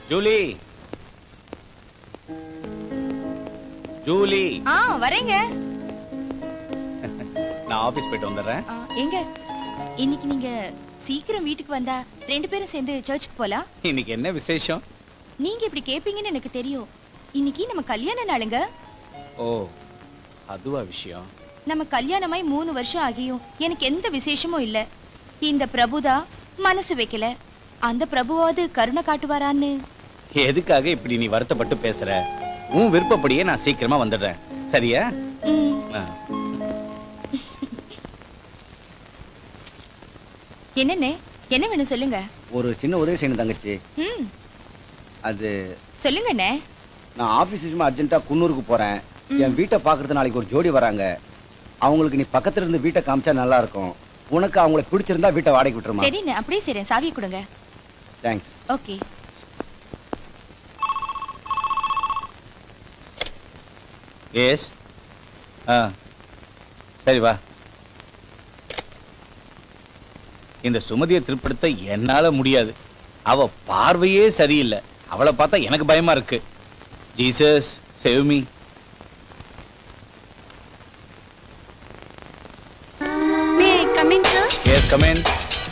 Julie Julie ஆ வரேங்க நான் office போயிட்டு வந்துடுறேன் ஆ, எங்க இன்னைக்கு நீங்க சீக்கிரம் வீட்டுக்கு வந்தா ரெண்டு பேரும் சேர்ந்து சர்ச்சுக்கு போலாம் இன்னைக்கு என்ன விசேஷம் நீங்க இப்படி கேப்பீங்கன்னு எனக்கு தெரியும் இன்னைக்கு நம்ம கல்யாண நாளுங்க ஓ அதுவா விஷயம் நம்ம கல்யாணமாய் மூணு வருஷம் ஆகியும் எனக்கு எந்த விசேஷமும் இல்ல இந்த பிரபுதா மனசு வைக்கல அந்த பிரபுவாவது கருணை காட்டுவாரான்னு எதுக்காக இப்படி நீ வருத்தப்பட்டு பேசுற உன் விருப்பப்படியே நான் சீக்கிரமா வந்துடுறேன் சரியா ம், ஆ. என்னண்ணே என்ன வேணும் சொல்லுங்க ஒரு சின்ன உதவி செய்யணும் தங்கச்சி ம் அது சொல்லுங்கண்ணே நான் ஆபீஸ் விஷயமா அர்ஜென்ட்டா குன்னூருக்கு போறேன் என் வீட்டை பாக்குறது நாளைக்கு ஒரு ஜோடி வராங்க அவங்களுக்கு நீ பக்கத்துல இருந்து வீட்டை காமிச்சா நல்லா இருக்கும் உனக்கு அவங்கள பிடிச்சிருந்தா வீட்டை வாடகை விட்டுருமா சரிண்ணே அப்படியே செய்றேன் சாவியை கொடுங்க தேங்க்ஸ் ஓகே எஸ் ஆ சரி வா இந்த சுமதியை திருப்படுத்த என்னால முடியாது அவ பார்வையே சரியில்லை அவளை பார்த்தா எனக்கு பயமா இருக்கு Jesus save me may coming sir yes come on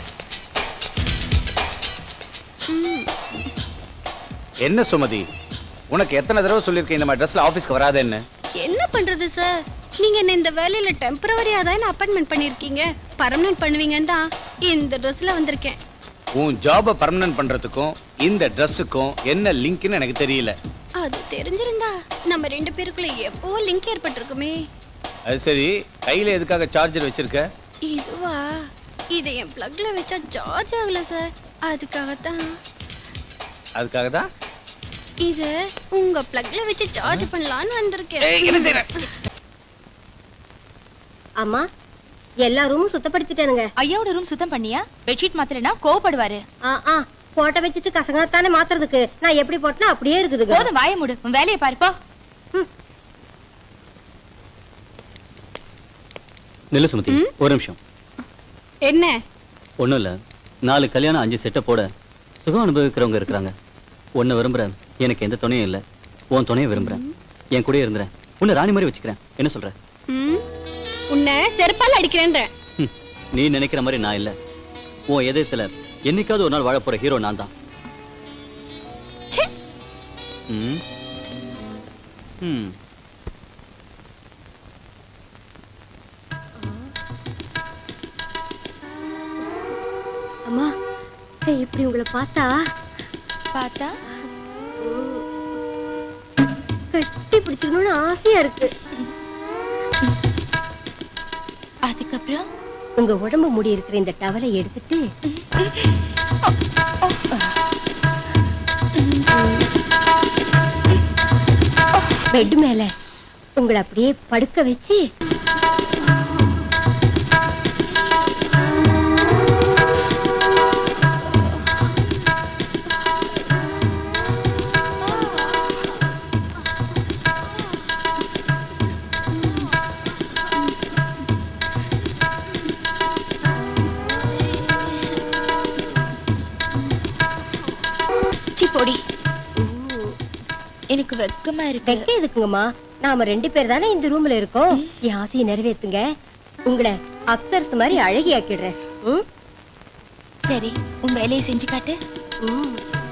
என்ன சுமதி உனக்கு எத்தனை தடவை சொல்லியிருக்கேன் இந்த மாதிரி ட்ரெஸ்ல ஆபீஸ்க்கு வராதேன்னு என்ன பண்றது சார் நீங்க என்ன இந்த வேலையில டெம்பரவரியா தான் அப்பாயின்மெண்ட் பண்ணிருக்கீங்க பர்மனன்ட் பண்ணுவீங்கன்னு தான் இந்த ட்ரெஸ்ல வந்திருக்கேன் உன் ஜாபை பர்மனன்ட் பண்றதுக்கும் இந்த ட்ரெஸ்ஸுக்கும் என்ன லிங்க்னு எனக்கு தெரியல அது தெரிஞ்சிருந்தா நம்ம ரெண்டு பேருக்குள்ள எப்போ லிங்க் ஏற்பட்டிருக்குமே அது சரி கையில எதுக்காக சார்ஜர் வச்சிருக்க இதுவா இதை என் பிளக்ல வச்சா சார்ஜ் ஆகல சார் அதுக்காகத்தான் அதுக்காக தான் இத உங்க பிளக்ல வச்சு சார்ஜ் பண்ணலாம்னு வந்திருக்கேன் என்ன செய்யற அம்மா எல்லா ரூமும் சுத்தப்படுத்திட்டேனுங்க ஐயாவோட ரூம் சுத்தம் பண்ணியா பெட்ஷீட் மாத்தலைன்னா கோவப்படுவாரு ஆ ஆ போட்ட வச்சுட்டு கசங்கத்தானே மாத்துறதுக்கு நான் எப்படி போட்டனா அப்படியே இருக்குதுங்க போதும் வாய மூடு உன் வேலையை பாருப்பா நில்லு சுமதி ஒரு நிமிஷம் என்ன ஒண்ணும் இல்ல நாலு கல்யாணம் அஞ்சு செட்டை போட சுகம் அனுபவிக்கிறவங்க இருக்கிறாங்க உன்னை விரும்புறேன் எனக்கு எந்த துணையும் இல்ல உன் துணையை விரும்புறேன் என் கூடயே இருந்துறேன் உன்னை ராணி மாதிரி வச்சுக்கிறேன் என்ன சொல்ற ம்? உன்னை செருப்பால் அடிக்கிறேன்ற ஹம், நீ நினைக்கிற மாதிரி நான் இல்ல உன் இதயத்துல என்னைக்காவது ஒரு நாள் வாழ போற ஹீரோ நான் தான் ச்சே. ம். ம். அம்மா ஏய், இப்படி உங்களை பார்த்தா பார்த்தா கட்டி பிடிச்சுக்கணும்னு ஆசையா இருக்கு அதுக்கப்புறம் உங்க உடம்பு மூடி இருக்கிற இந்த டவலை எடுத்துட்டு பெட் மேல உங்களை அப்படியே படுக்க வச்சு சி பொடி எனக்கு வெக்கமா இருக்கு வெக்க எதுக்குங்கம்மா நாம ரெண்டு பேர் தானே இந்த ரூம்ல இருக்கோம் என் ஆசையை நிறைவேத்துங்க உங்களை அப்சர்ஸ் மாதிரி அழகி ஆக்கிடுறேன் ம்? சரி உன் வேலையை செஞ்சு காட்டு ம்.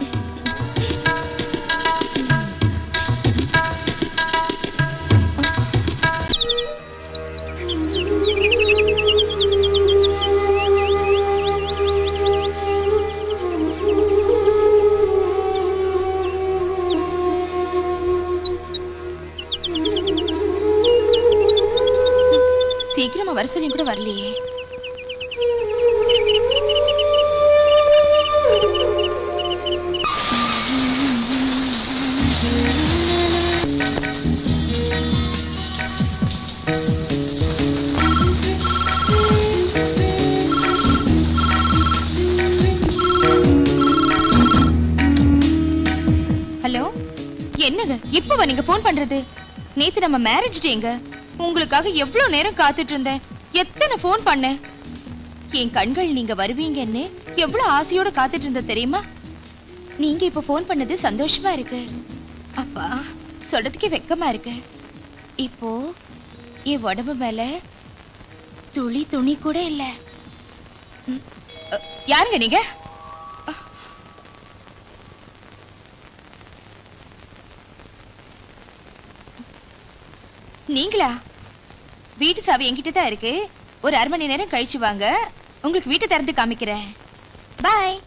சீக்கிரமா வர சொல்லி கூட வரலையே ஹலோ என்னங்க இப்பவா நீங்க ஃபோன் பண்றது நேத்து நம்ம மேரேஜ் டேங்க உங்களுக்காக எவ்வளவு நேரம் காத்துட்டு இருந்தேன் எத்தனை ஃபோன் பண்ணேன் என் கண்கள் நீங்க வருவீங்கன்னு எவ்வளவு ஆசையோட காத்துட்டு இருந்த தெரியுமா நீங்க இப்ப ஃபோன் பண்ணது சந்தோஷமா இருக்கு அப்பா சொல்றதுக்கே வெக்கமா இருக்கு இப்போ என் உடம்பு மேல துளி துணி கூட இல்ல ம், அ, யாருங்க நீங்க நீங்களா வீட்டு சாவி என்கிட்ட தான் இருக்கு ஒரு அரை மணி நேரம் கழிச்சு வாங்க உங்களுக்கு வீட்டை திறந்து காமிக்கிறேன் பாய்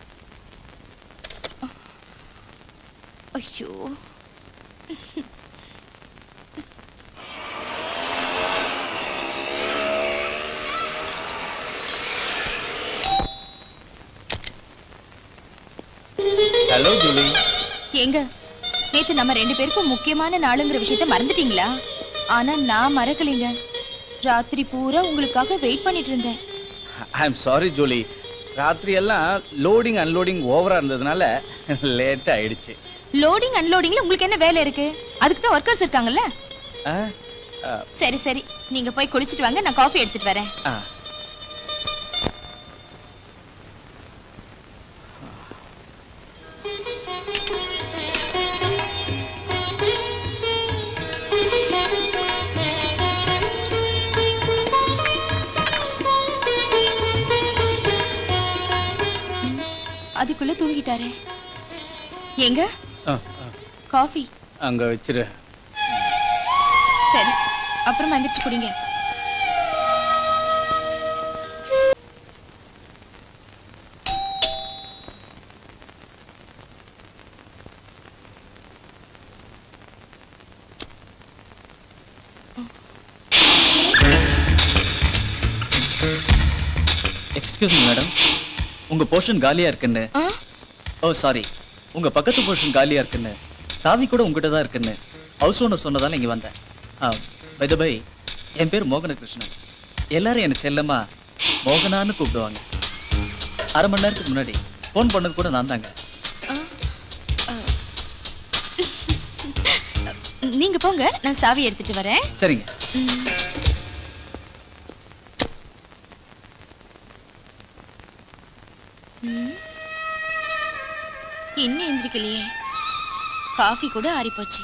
ஐயோ ஹலோ ஜூலி ஏங்க நேத்து நம்ம ரெண்டு பேருக்கும் முக்கியமான நாளுங்கிற விஷயத்த மறந்துட்டீங்களா ஆனா நான் மறக்கலைங்க ராத்திரி பூரா உங்களுக்காக வெயிட் பண்ணிட்டு இருந்தேன் ஐ எம் சாரி ஜூலி ராத்திரி எல்லாம் லோடிங் அன்லோடிங் ஓவரா இருந்ததுனால லேட் ஆயிடுச்சு லோடிங் அன்லோடிங்ல உங்களுக்கு என்ன வேலை இருக்கு அதுக்கு தான் ஒர்க்கர்ஸ் இருக்காங்கல்ல ஆ, ஆ, சரி சரி நீங்க போய் குளிச்சிட்டு வாங்க நான் காஃபி எடுத்துட்டு வரேன் ஆ. அதுக்குள்ள தூங்கிட்டாரே எங்க ஆ, ஆ. காஃபி அங்க வச்சிரு சரி அப்புறமா எந்திரிச்சு குடிங்க எக்ஸ்கியூஸ் மீ மேடம் உங்க போர்ஷன் காலியா இருக்குன்னு ஆ? ஓ சாரி உங்க பக்கத்து போர்ஷன் காலியா இருக்குன்னு சாவி கூட உங்ககிட்ட தான் இருக்குன்னு ஹவுஸ் ஓனர் சொன்னதால இங்க வந்தேன் பை த பை என் பேர் மோகனகிருஷ்ணன் எல்லாரும் என்ன செல்லமா மோகனான்னு கூப்பிடுவாங்க அரை மணி நேரத்துக்கு முன்னாடி ஃபோன் பண்ணது கூட நான் தாங்க நீங்க போங்க நான் சாவி எடுத்துட்டு வரேன் சரிங்க ம். இன்னும் எந்திரிக்கலையே காஃபி கூட ஆறி போச்சு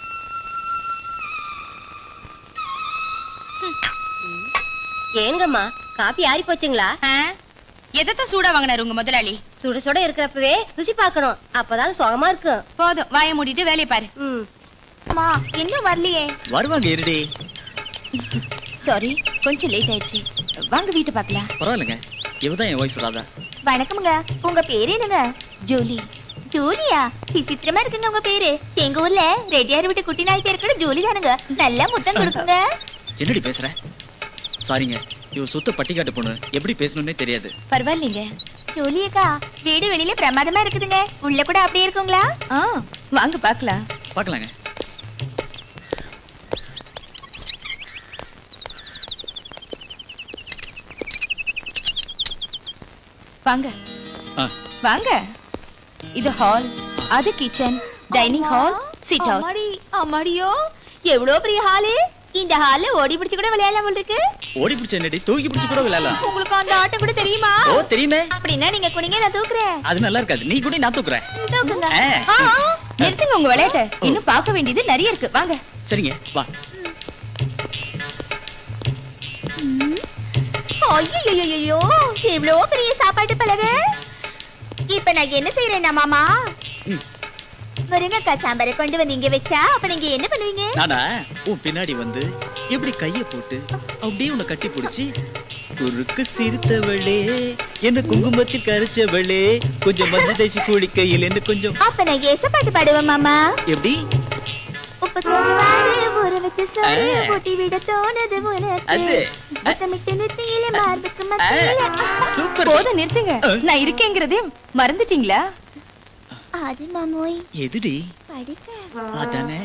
ஏங்கம்மா காபி ஆறி போச்சுங்களா எதைத்தான் சூடா வாங்கினாரு உங்க முதலாளி சுட சுட இருக்கிறப்பவே ருசி பார்க்கணும் அப்பதான் சுகமா இருக்கும் போதும் வாயை மூடிட்டு வேலையை பாரு ம் அம்மா இன்னும் வரலையே வருவாங்க இருடி சாரி கொஞ்சம் லேட் ஆயிடுச்சு வாங்க வீட்டை பார்க்கலாம் பரவாயில்லைங்க இவதான் என் ஒய்ஃப் ராதா வணக்கமுங்க உங்க பேரு என்னங்க ஜூலி ஜூலியா விசித்திரமா இருக்குங்க உங்க பேரு எங்க ஊர்ல ரெட்டியார் விட்டு குட்டி நாய் பேரு கூட ஜூலி தானுங்க நல்லா முத்தம் கொடுக்குங்க என்னடி பேசுற சாரிங்க இவ சுத்த பட்டிக்காட்டு பொண்ணு எப்படி பேசணும்னே தெரியாது பரவாயில்லைங்க ஜூலியக்கா வீடு வெளியில பிரமாதமா இருக்குதுங்க உள்ள கூட அப்படியே இருக்குங்களா ஆ வாங்க பார்க்கலாம் பார்க்கலாங்க வாங்க ஆ வாங்க இது ஹால் அது kitchen dining hall sit out அம்மாடி அம்மாடியோ எவ்வளவு பெரிய ஹாலு இந்த ஹால்ல ஓடி பிடிச்சு கூட விளையாடலாம் போல இருக்கு ஓடி பிடிச்ச என்னடி தூக்கி பிடிச்சு கூட விளையாடலாம் உங்களுக்கு அந்த ஆட்டம் கூட தெரியுமா ஓ தெரியுமே அப்படின்னா நீங்க குனிங்க நான் தூக்குறேன் அது நல்லா இருக்காது நீ கூட நான் தூக்குறேன் தூக்குங்க ஆ, ஆ, ஆ, நிறுத்துங்க உங்க விளையாட்ட இன்னும் பார்க்க வேண்டியது நிறைய இருக்கு வாங்க சரிங்க வா ஐயோ இவ்வளவு பெரிய சாப்பாட்டு பலகை இப்ப நான் என்ன செய்யறேன்னா மாமா ம். முருங்கக்காய் சாம்பாரை கொண்டு வந்து இங்க வச்சா அப்ப நீங்க என்ன பண்ணுவீங்க நானா உன் பின்னாடி வந்து எப்படி கைய போட்டு அப்படியே உன்னை கட்டி பிடிச்சி குறுக்கு சிரித்தவளே என்ன குங்குமத்தில் கரைச்சவளே கொஞ்சம் மஞ்சள் தேய்ச்சி குளிக்கையில் என்ன கொஞ்சம் அப்ப நான் ஏச பாட்டு பாடுவேன் மாமா எப்படி உப்பு சோறு ஊற வச்ச சோறு ஆ. போட்டி விட தோணுது உனக்கு அது. முத்தமிட்டு நெத்தியில மார்புக்கு மத்தியில சூப்பர் போதும் நிறுத்துங்க நான் இருக்கேங்கிறதே மறந்துட்டீங்களா அது மாமோய் எதுடி படிக்க அதானே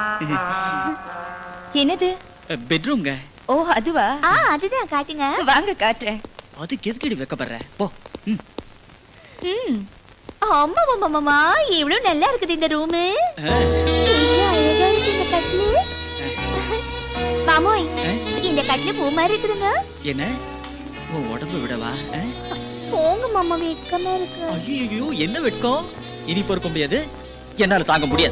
என்னது பெட்ரூம்ங்க ஓ அதுவா ஆ அதுதான் காட்டுங்க வாங்க காட்டுறேன் அதுக்கு எதுக்கடி வைக்கப்படுற போ ம். ம் ஆமா மாமா மாமா இவ்வளவு நல்லா இருக்குது இந்த ரூமு ஆ. அழகா இருக்கு இந்த கட்லு மாமோய் ஆ? இந்த கட்லு பூ மாதிரி இருக்குதுங்க என்ன உன் உடம்பு விடவா போங்க மாமா வெக்கமா இருக்கு ஐயோ என்ன வெட்கம் இனி பொறுக்க முடியாது என்னால தாங்க முடியாது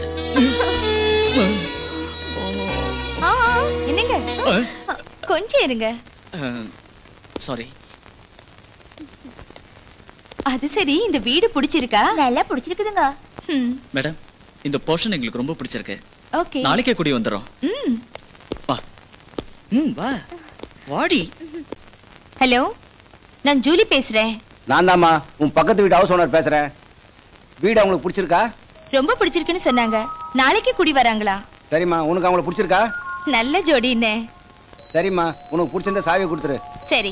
ஆ, என்னங்க கொஞ்சம் இருங்க சாரி அது சரி இந்த வீடு பிடிச்சிருக்கா நல்லா பிடிச்சிருக்குதுங்க ம் மேடம் இந்த போர்ஷன் எங்களுக்கு ரொம்ப பிடிச்சிருக்கு ஓகே நாளைக்கே குடி வந்துடும் ம் வா ம் வா வாடி ஹலோ நான் ஜூலி பேசுறேன் நான் தாம்மா உன் பக்கத்து வீட்டு ஹவுஸ் ஓனர் பேசுறேன் வீடு அவங்களுக்கு பிடிச்சிருக்கா ரொம்ப பிடிச்சிருக்குன்னு சொன்னாங்க நாளைக்கு குடி வராங்களா சரிம்மா உனக்கு அவங்கள பிடிச்சிருக்கா நல்ல ஜோடின்னு சரிம்மா உனக்கு பிடிச்சிருந்தா சாவியை கொடுத்துரு சரி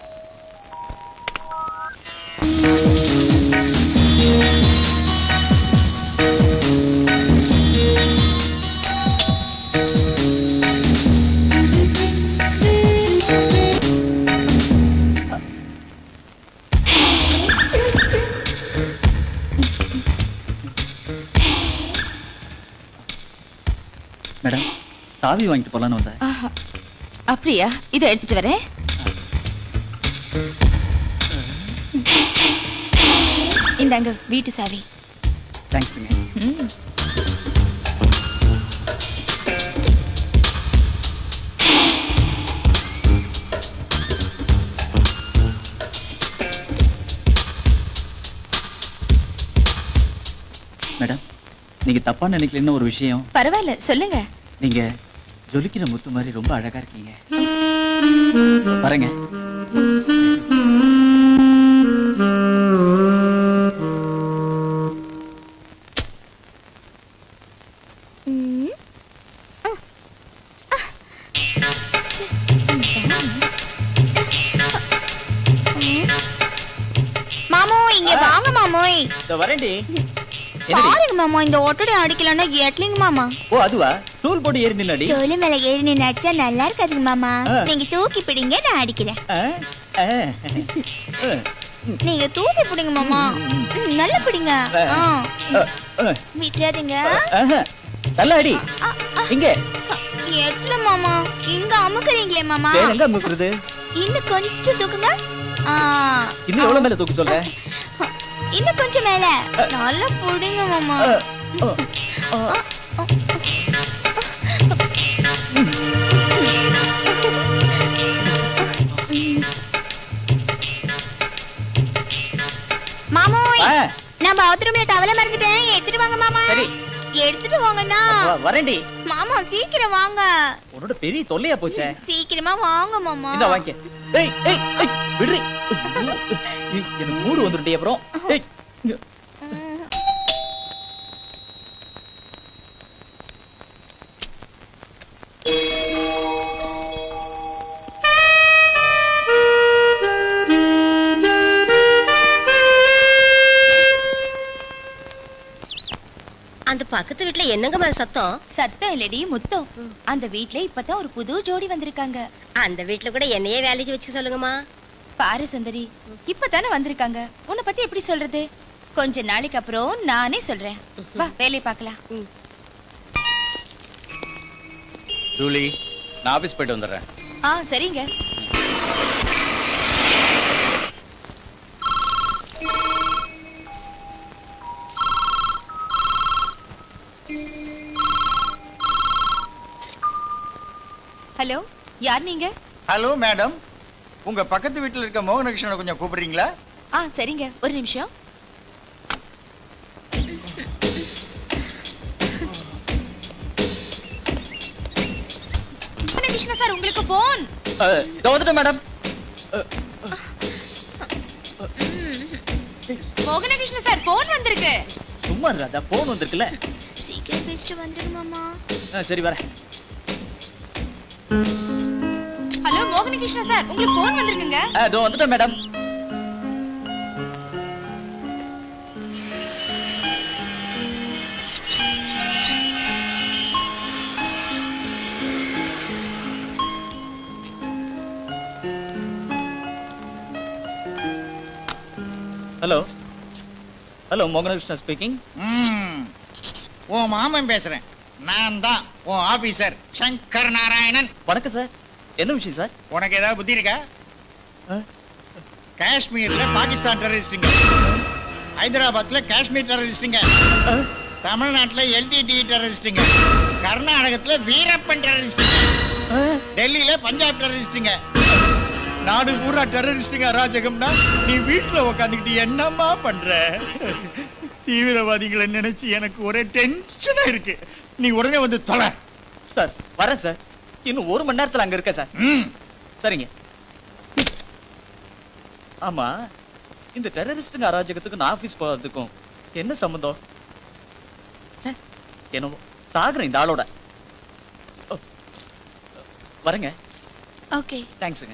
மேடம் சாவி வாங்கிட்டு போலான்னு வந்தேன் ஆஹா. அப்படியா இதை எடுத்துட்டு வரேன் இந்தாங்க வீட்டு சாவி தேங்க்ஸுங்க ம். மேடம் நீங்க தப்பா நினைக்கலன்னு ஒரு விஷயம் பரவாயில்ல சொல்லுங்க நீங்க ஜொலிக்கிற முத்து மாதிரி ரொம்ப அழகா இருக்கீங்க வரேங்க மாமோ இங்க வாங்க மாமோய் வரேன்டி என்னடி பாருங்க மாமா இந்த ஒட்டடை அடிக்கலன்னா எட்லிங்க மாமா ஓ அதுவா டூல் போட்டு ஏறி நில்லடி தோலு மேல ஏறி நின்னு அடிச்சா நல்லா இருக்காதுங்க மாமா ஆ. நீங்க தூக்கி பிடிங்க நான் அடிக்கிறேன் ஆ, ஆ, ஆ, நீங்க தூக்கி பிடிங்க மாமா ம், நல்லா பிடிங்க ஆ. ஆ, ஆ. விட்டுறாதீங்க ஆஹா. நல்லா அடி இங்க எட்ல மாமா இங்க அமுக்குறீங்களே மாமா வேற எங்க அமுக்குறது இன்னும் கொஞ்சம் தூக்குங்க ஆ. இன்னும் எவ்வளவு மேல தூக்க சொல்ற இன்னும் கொஞ்சம் மேல நல்லா பிடிங்க மாமா ஆ, ஆ, ஆ. மாமோய் ஆ, நான் பாத்ரூம்ல டவல மறந்துட்டேன் எடுத்துட்டு வாங்க மாமா சரி. எடுத்துட்டு வாங்கண்ணா வா, வரேன்டி மாமா சீக்கிரம் வாங்க உன்னோட பெரிய தொல்லையா போச்சே சீக்கிரமா வாங்க மாமா இந்த வாங்கிக்க ஏய் ஏய் ஏய் விடுறி ஏய், எனக்கு மூடு வந்துட்டே அப்புறம் ஏய் இங்க. அந்த பக்கத்து வீட்டுல என்னங்கம்மா சத்தம் சத்தம் இல்லடி முத்தம் அந்த வீட்ல இப்பதான் ஒரு புது ஜோடி வந்திருக்காங்க அந்த வீட்டுல கூட என்னையே வேலைக்கு வச்சுக்க சொல்லுங்கம்மா பாரு சுந்தரி இப்பதானே வந்திருக்காங்க உன்னை பத்தி எப்படி சொல்றது கொஞ்ச நாளைக்கு அப்புறம் நானே சொல்றேன் வா வேலையை பார்க்கலாம் ஜூலி நான் ஆபீஸ் போயிட்டு வந்துடுறேன் ஆ சரிங்க ஹலோ யார் நீங்க ஹலோ மேடம் உங்க பக்கத்து வீட்டுல இருக்க மோகனகிருஷ்ணனை கொஞ்சம் கூப்பிடுறீங்களா ஆ சரிங்க ஒரு நிமிஷம் கிருஷ்ணா சார் உங்களுக்கு போன் ஆ, இதோ வந்துட்டேன் மேடம் மோகனகிருஷ்ண சார் போன் வந்திருக்கு சும்மா ராதா போன் வந்திருக்குல்ல சீக்கிரம் பேசிட்டு வந்துடுங்க மாமா ஆ, சரி வரேன் ஹலோ மோகனகிருஷ்ண சார் உங்களுக்கு போன் வந்திருக்குங்க ஆ, இதோ வந்துட்டேன் madam hello hello Mohanakrishna speaking ம் உன் மாமன் பேசுறேன் நான் தான் உன் ஆபீசர் சங்கர் நாராயணன் வணக்கம் சார் என்ன விஷயம் சார் உனக்கு ஏதாவது புத்தி இருக்கா ஆ? காஷ்மீர்ல பாகிஸ்தான் டெரரிஸ்டுங்க ஹைதராபாத்ல காஷ்மீர் டெரரிஸ்டுங்க தமிழ்நாட்டுல எல்டிடி டெரரிஸ்டுங்க கர்நாடகத்துல வீரப்பன் டெரரிஸ்டுங்க டெல்லியில பஞ்சாப் டெரரிஸ்டுங்க நாடு பூரா டெரரிஸ்டுங்க அராஜகம்னா நீ வீட்டுல உக்காந்துக்கிட்டு என்னம்மா பண்ற தீவிரவாதிகளை நினைச்சு எனக்கு ஒரே டென்ஷனா இருக்கு நீ உடனே வந்து தொலை சார் வரேன் சார் இன்னும் ஒரு மணி நேரத்துல அங்க இருக்க சார் ம் சரிங்க ஆமா இந்த டெரரிஸ்டுங்க அராஜகத்துக்கும் நான் ஆபீஸ் போறதுக்கும் என்ன சம்பந்தம் ச்சே, என்னவோ சாகுறேன் இந்த ஆளோட ஓ, வரேங்க ஓகே தேங்க்ஸுங்க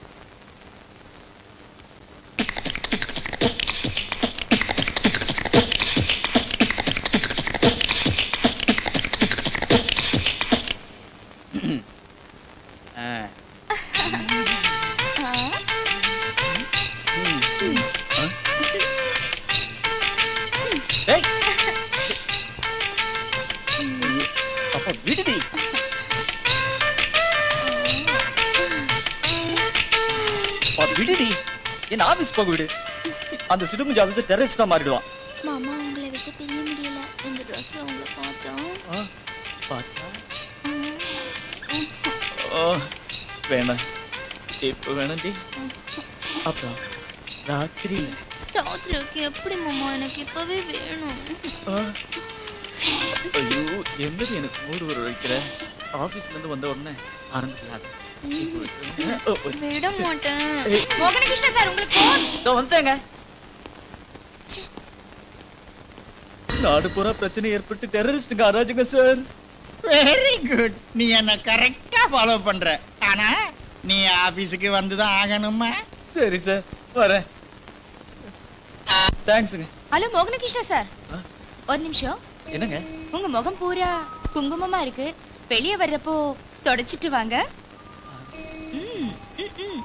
ஆ ஏய் அப்பா விடுடி அப்பா விடுடி என்ன ஆபீஸ் போக விடு அந்த சிடுமுஞ்சி ஆபீஸ் டெரரிஸ்டா மாறிடுவான் மாமா உங்களை விட்டு பிரிய முடியல இந்த ட்ரெஸ்ல உங்களை பார்த்தோம் ஆ, பார்த்தா ஓ வேணாம் இப்போ வேணாண்டி அப்புறம் ராத்திரியில ராத்திரிக்கு எப்படி மாமா எனக்கு இப்பவே வேணும் ஆ. ஐயோ என்னது எனக்கு மூடு வர வைக்கிற ஆபீஸ்ல இருந்து வந்த உடனே ஆரம்பிக்கலாம் ஓ, ஓ. விட மாட்டேன் ஏய், மோகனகிருஷ்ண சார் உங்களுக்கு phone. இதோ வந்துட்டேங்க நாடு பூரா பிரச்சனை ஏற்பட்டு டெரரிஸ்டுங்க அராஜுங்க சார் வெரி குட் நீ என்ன கரெக்டா ஃபாலோ பண்ற ஆனா நீ ஆபீஸுக்கு வந்துதான் ஆகணுமா சரி சார் வரேன் தேங்க்ஸுங்க ஹலோ மோகனகிருஷ்ண சார் ஆ? ஒரு நிமிஷம் என்னங்க உங்க முகம் பூரா குங்குமமா இருக்கு வெளியே வர்றப்போ தொடச்சிட்டு வாங்க ம், ம், ம்.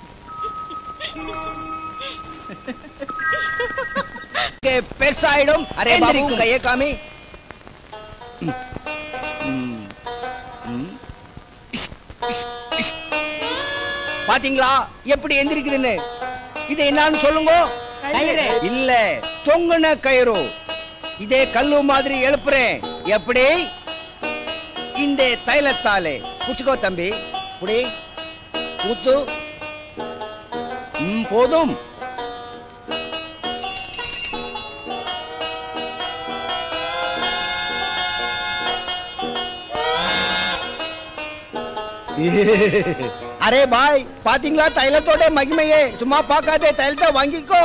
இங்கே பெருசாயிடும் அரே பாபு கையை காமி ம். ம். ம். இஷ், இஷ், இஷ். பாத்தீங்களா எப்படி எந்திரிக்குதுன்னு இது என்னன்னு சொல்லுங்க இல்ல தொங்குன கயிறு இதே கல்லு மாதிரி எழுப்புறேன் எப்படி இந்த தைலத்தாலே புச்சுக்கோ தம்பி புடி ஊத்து ம், போதும் அரே பாய் பாத்தீங்களா தைலத்தோட மகிமையே சும்மா பார்க்காதே தைலத்தை வாங்கிக்கோ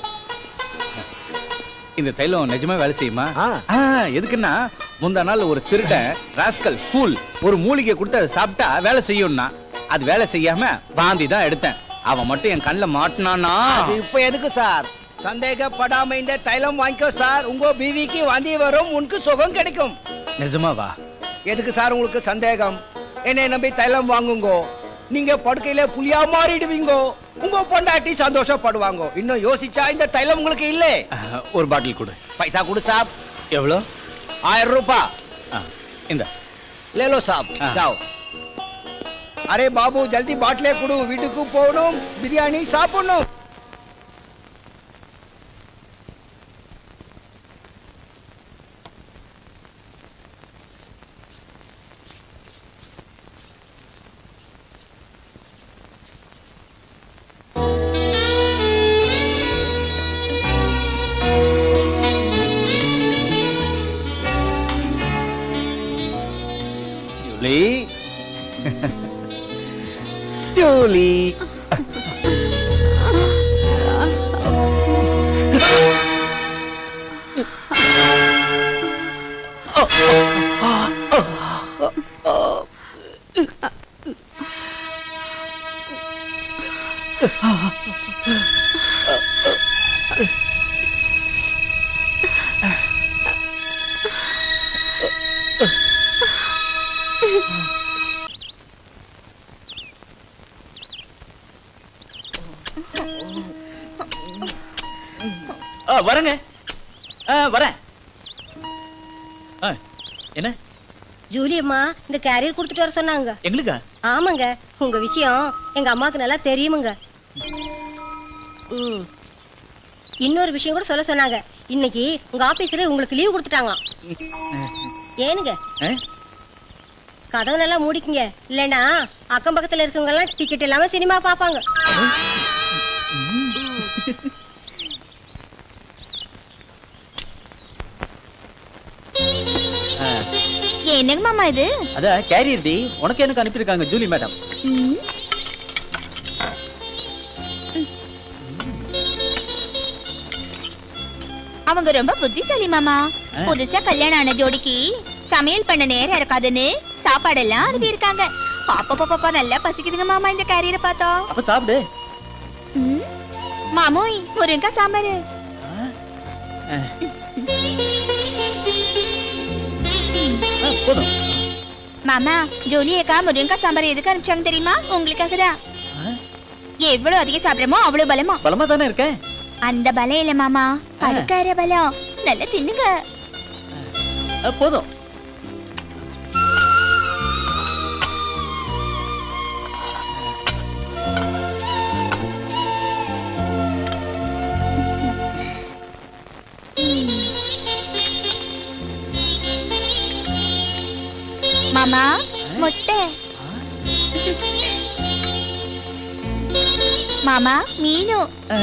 இந்த தைலம் நிஜமா வேலை செய்யுமா ஆ. ஆ, எதுக்குன்னா முந்தா நாள் ஒரு திருடன் ராஸ்கல் ஃபூல் ஒரு மூலிகை கொடுத்து அதை சாப்பிட்டா வேலை செய்யும்னா அது வேலை செய்யாம வாந்தி தான் எடுத்தேன் அவன் மட்டும் என் கண்ணில் மாட்டினானா அது இப்ப எதுக்கு சார் சந்தேகப்படாம இந்த தைலம் வாங்கிக்கோ சார் உங்க பீவிக்கு வாந்தி வரும் உனக்கு சுகம் கிடைக்கும் நிஜமாவா எதுக்கு சார் உங்களுக்கு சந்தேகம் என்னை நம்பி தைலம் வாங்குங்கோ நீங்க படுக்கையில புலியா மாறிடுவீங்கோ உங்க பொண்டாட்டி சந்தோஷப்படுவாங்க இன்னும் யோசிச்சா இந்த தைலம் உங்களுக்கு இல்ல ஆ, ஒரு பாட்டில் கொடு பைசா கொடு சாப் எவ்வளோ ஆயிரம் ரூபாய் ஆ, இந்த ले लो साहब हाँ। जाओ अरे बाबू जल्दी बाटले कुडू வீட்டுக்கு போகணும் பிரியாணி சாப்பிடணும் ஜூலி ஜூலி ஆ வரேங்க ஆ வரேன் ஆ என்ன ஜூலி அம்மா இந்த கேரியர் கொடுத்துட்டு வர சொன்னாங்க எங்களுக்கா ஆமாங்க உங்க விஷயம் எங்க அம்மாக்கு நல்லா தெரியுமுங்க ம் இன்னொரு விஷயம் கூட சொல்ல சொன்னாங்க இன்னைக்கு உங்க ஆபீஸ்ல உங்களுக்கு லீவ் கொடுத்துட்டாங்களாம் ஏனுங்க ஆ? கதவு நல்லா மூடிக்குங்க இல்லைன்னா அக்கம் பக்கத்துல இருக்கவங்க எல்லாம் டிக்கெட் இல்லாம சினிமா பாப்பாங்க என்னங்க மாமா இது அதான் கேரியர் டி உனக்கு எனக்கு அனுப்பியிருக்காங்க ஜூலி மேடம் ம். அவங்க ரொம்ப புத்திசாலி மாமா புதுசா கல்யாணம் ஆன ஜோடிக்கு சமையல் பண்ண நேரம் இருக்காதுன்னு சாப்பாடெல்லாம் அனுப்பி இருக்காங்க பாப்பா பாப்பா நல்லா பசிக்குதுங்க மாமா இந்த கேரியரை பார்த்தா அப்ப சாப்பிடு ம். மாமோய் முருங்கா சாம்பாரு ஆ, போதும் மாமா ஜோலி அக்கா முருங்கா சாம்பார் எதுக்கு அனுப்பிச்சாங்க தெரியுமா உங்களுக்காக தான் எவ்வளவு அதிகம் சாப்பிடுறோமோ அவ்வளவு பலமா பலமா தானே இருக்கேன் அந்த பலம் இல்ல மாமா படுக்கார பலம் நல்லா தின்னுங்க ஆ, போதும் மாமா முட்டை மாமா மீனு ஆ,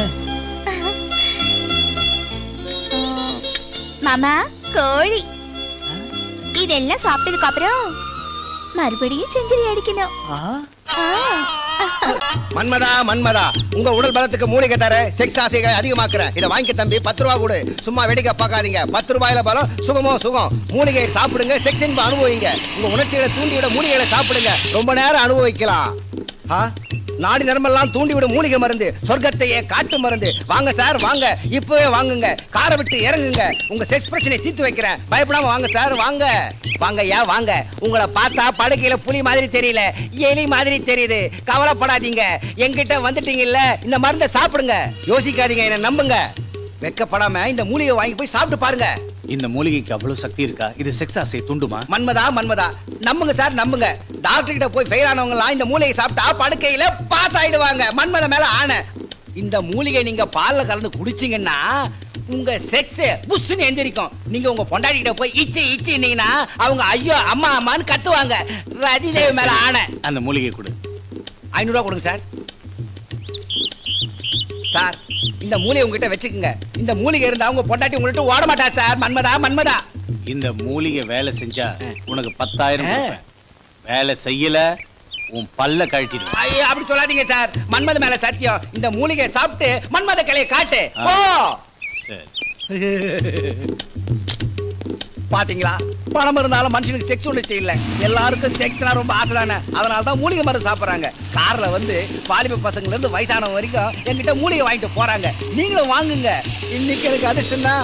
மாமா கோழி இதெல்லாம் சாப்பிட்டதுக்கு அப்புறம் மறுபடியும் செஞ்சுரி அடிக்கணும் ஆ, ஆ. மன்மதா மன்மதா உங்க உடல் பலத்துக்கு மூலிகை தர செக்ஸ் ஆசைகளை அதிகமாக்குறேன் இதை வாங்கி தம்பி பத்து ரூபா கொடு சும்மா வேடிக்கை பார்க்காதீங்க பத்து ரூபாயில பலம் சுகமோ சுகம் மூலிகையை சாப்பிடுங்க செக்ஸ் என்ப அனுபவிங்க உங்க உணர்ச்சிகளை தூண்டிவிட மூலிகைகளை சாப்பிடுங்க ரொம்ப நேரம் அனுபவிக்கலாம் ஆ? நாடி நரம்பெல்லாம் தூண்டிவிடும் மூலிகை மருந்து சொர்க்கத்தையே காட்டு மருந்து வாங்க சார் வாங்க இப்பவே வாங்குங்க காரை விட்டு இறங்குங்க உங்க செக்ஸ் பிரச்சனையை தீர்த்து வைக்கிறேன் பயப்படாம வாங்க சார் வாங்க வாங்க ஐயா வாங்க உங்களை பார்த்தா படுக்கையில புலி மாதிரி தெரியல எலி மாதிரி தெரியுது கவலைப்படாதீங்க என்கிட்ட வந்துட்டீங்கல்ல இந்த மருந்தை சாப்பிடுங்க யோசிக்காதீங்க என்ன நம்புங்க வெக்கப்படாம இந்த மூலிகை வாங்கி போய் சாப்பிட்டு பாருங்க இந்த மூலிகைக்கு அவ்வளவு சக்தி இருக்கா இது செக்ஸ் ஆசையை தூண்டுமா மன்மதா மன்மதா நம்புங்க சார் நம்புங்க டாக்டர் கிட்ட போய் ஃபெயில் ஆனவங்க எல்லாம் இந்த மூலிகை சாப்பிட்டா படுக்கையில பாஸ் ஆயிடுவாங்க மன்மத மேல ஆன இந்த மூலிகை நீங்க பால்ல கலந்து குடிச்சீங்கன்னா உங்க செக்ஸ் புஷ்னு எந்திரிக்கும் நீங்க உங்க பொண்டாட்டி கிட்ட போய் இச்சி இச்சின்னீங்கன்னா அவங்க ஐயோ அம்மா அம்மான்னு கத்துவாங்க ரதிதேவி மேல ஆன அந்த மூலிகை கொடு ஐநூறு ரூபா கொடுங்க சார் சார் இந்த மூலிகை உங்ககிட்ட வச்சுக்கோங்க இந்த மூலிகை இருந்தா உங்க பொண்டாட்டி உங்கள்கிட்ட ஓட மாட்டா சார் மன்மதா மன்மதா இந்த மூலிகை வேலை செஞ்சா உனக்கு பத்தாயிரம் ஆ. கொடுப்பேன். வேலை செய்யல உன் பல்ல கழட்டிடுவேன் ஐயோ அப்படி சொல்லாதீங்க சார் மன்மத மேல சத்தியம் இந்த மூலிகை சாப்பிட்டு மன்மத கிளைய காட்டு போ சரி பாத்தீங்களா பணம் இருந்தாலும் மனுஷனுக்கு செக்ஸ் உணர்ச்சி இல்ல எல்லாருக்கும் செக்ஸ்னா ரொம்ப ஆசை தானே அதனால தான் மூலிகை மருந்து சாப்பிடுறாங்க கார்ல வந்து வாலிப பசங்கள்ல இருந்து வயசானவங்க வரைக்கும் என்கிட்ட மூலிகை வாங்கிட்டு போறாங்க நீங்களும் வாங்குங்க இன்னைக்கு எனக்கு அதிர்ஷ்டம் தான்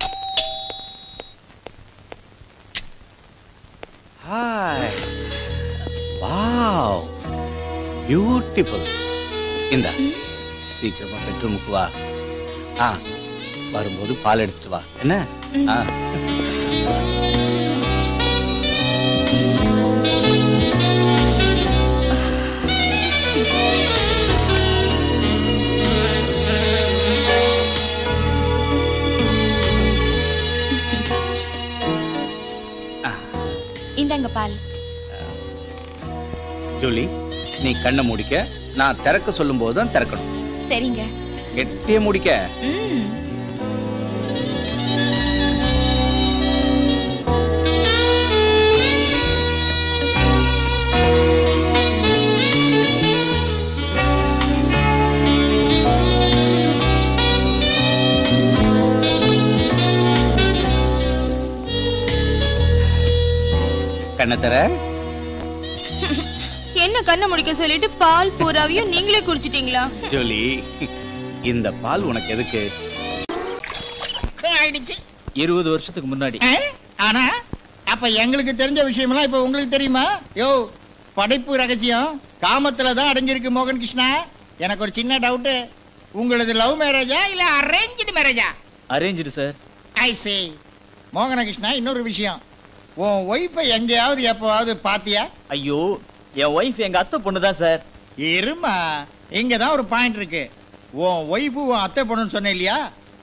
ஹாய் வாவ் பியூட்டிஃபுல் இந்த சீக்கிரமா பெட்ரூமுக்கு வா ஆ வரும்போது பால் எடுத்துட்டு வா என்ன ஆ இந்தாங்க பால் ஜூலி நீ கண்ணை முடிக்க நான் திறக்க சொல்லும் போது தான் திறக்கணும் சரிங்க கெட்டிய முடிக்க ம் கண்ணை தர என்ன கண்ணை முடிக்க சொல்லிட்டு பால் பூராவையும் நீங்களே குடிச்சிட்டீங்களா ஜூலி இந்த பால் உனக்கு எதுக்கு ஆயிடுச்சு இருபது வருஷத்துக்கு முன்னாடி ஆ? ஆனா அப்ப எங்களுக்கு தெரிஞ்ச விஷயமெல்லாம் இப்ப உங்களுக்கு தெரியுமா யோ படைப்பு ரகசியம் காமத்துல தான் அடைஞ்சிருக்கு மோகன் கிருஷ்ணா எனக்கு ஒரு சின்ன டவுட் உங்களது லவ் மேரேஜா இல்ல அரேஞ்சு மேரேஜா அரேஞ்சு சார் ஐ சே மோகன கிருஷ்ணா இன்னொரு விஷயம் உன் ஒய்ஃபை எங்கேயாவது எப்போவாவது பாத்தியா ஐயோ என் ஒய்ஃப் எங்க அத்தை பொண்ணு தான் சார் இருமா இங்க தான் ஒரு பாயிண்ட் இருக்கு உன் ஒய்ஃபு உன் அத்தை பொண்ணுன்னு சொன்னேன் இல்லையா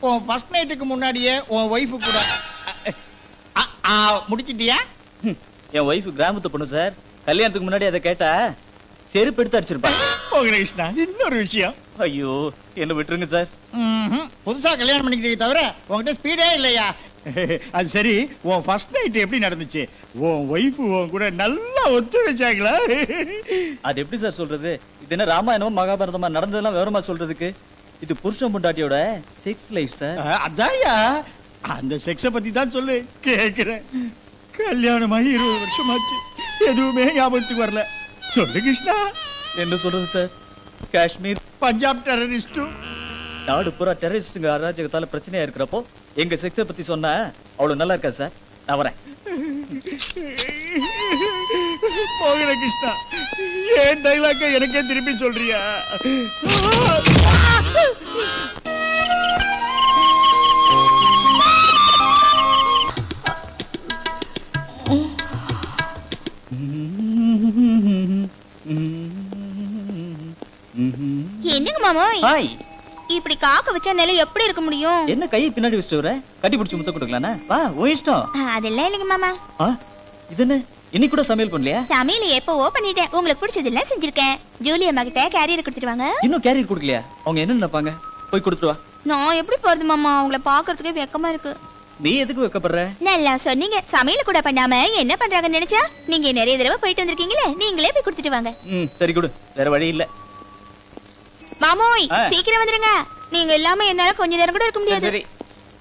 உன் ஃபர்ஸ்ட் நைட்டுக்கு முன்னாடியே உன் ஒய்ஃபு கூட அ, அ, முடிச்சிட்டியா ஹம், என் ஒய்ஃப் கிராமத்து பொண்ணு சார் கல்யாணத்துக்கு முன்னாடி அதை கேட்டா செருப்பு எடுத்து அடிச்சிருப்பேன் மோகனகிருஷ்ணா இன்னொரு விஷயம் ஐயோ என்ன விட்டுருங்க சார் ம்ஹும். புதுசா கல்யாணம் பண்ணிக்கிட்டே தவிர உன்கிட்ட ஸ்பீடே இல்லையா அது சரி உன் ஃபர்ஸ்ட் நைட் எப்படி நடந்துச்சு உன் ஒய்ஃப் உன் கூட நல்லா ஒத்துழைச்சாங்களா அது எப்படி சார் சொல்றது இது என்ன ராமாயணமா மகாபாரதமா நடந்ததெல்லாம் விவரமா சொல்றதுக்கு இது புருஷன் பொண்டாட்டியோட செக்ஸ் லைஃப் சார் அஹ், அதான்யா அந்த செக்ஸ பத்தி தான் சொல்லு கேக்குறேன் கல்யாணமாகி இருபது வருஷமாச்சு எதுவுமே ஞாபகத்துக்கு வரல சொல்லு கிருஷ்ணா என்ன சொல்றது சார் காஷ்மீர் பஞ்சாப் டெரரிஸ்டும் நாடு பூரா டெரரிஸ்டுங்க அராஜகத்தால பிரச்சனையா இருக்கிறப்போ எங்க செக்ஸை பத்தி சொன்னா அவ்வளவு நல்லா இருக்கா சார் நான் வரேன் மோகன கிருஷ்ணா ஏன் டைலாக்க எனக்கே திருப்பி சொல்றியா என்னங்க மாமோய் ஹாய் இப்படி காக்க வச்சா நிலை எப்படி இருக்க முடியும் என்ன கையை பின்னாடி வச்சுட்டு வர கட்டி பிடிச்சி முத்த கொடுக்கலானா வா உன் இஷ்டம் ஆ, அதெல்லாம் இல்லைங்க மாமா ஆ, இது என்ன இன்னைக்கு கூட சமையல் பண்ணலையா சமையல் எப்பவோ பண்ணிட்டேன் உங்களுக்கு பிடிச்சதெல்லாம் செஞ்சிருக்கேன் ஜூலி அம்மா கிட்ட கேரியர் கொடுத்துட்டு வாங்க இன்னும் கேரியர் கொடுக்கலையா அவங்க என்ன நினைப்பாங்க போய் கொடுத்துட்டு வா நான் எப்படி போறது மாமா அவங்கள பாக்குறதுக்கே வெக்கமா இருக்கு நீ எதுக்கு வைக்கப்படுற நல்லா சொன்னீங்க சமையல் கூட பண்ணாம என்ன பண்றாங்கன்னு நினைச்சா நீங்க நிறைய தடவை போயிட்டு வந்திருக்கீங்களே நீங்களே போய் கொடுத்துட்டு வாங்க ம் சரி கொடு வேற வழி இல்ல மாமோய் ஆ. சீக்கிரம் வந்துருங்க நீங்க இல்லாம என்னால கொஞ்ச நேரம் கூட இருக்க சரி, முடியாது சரி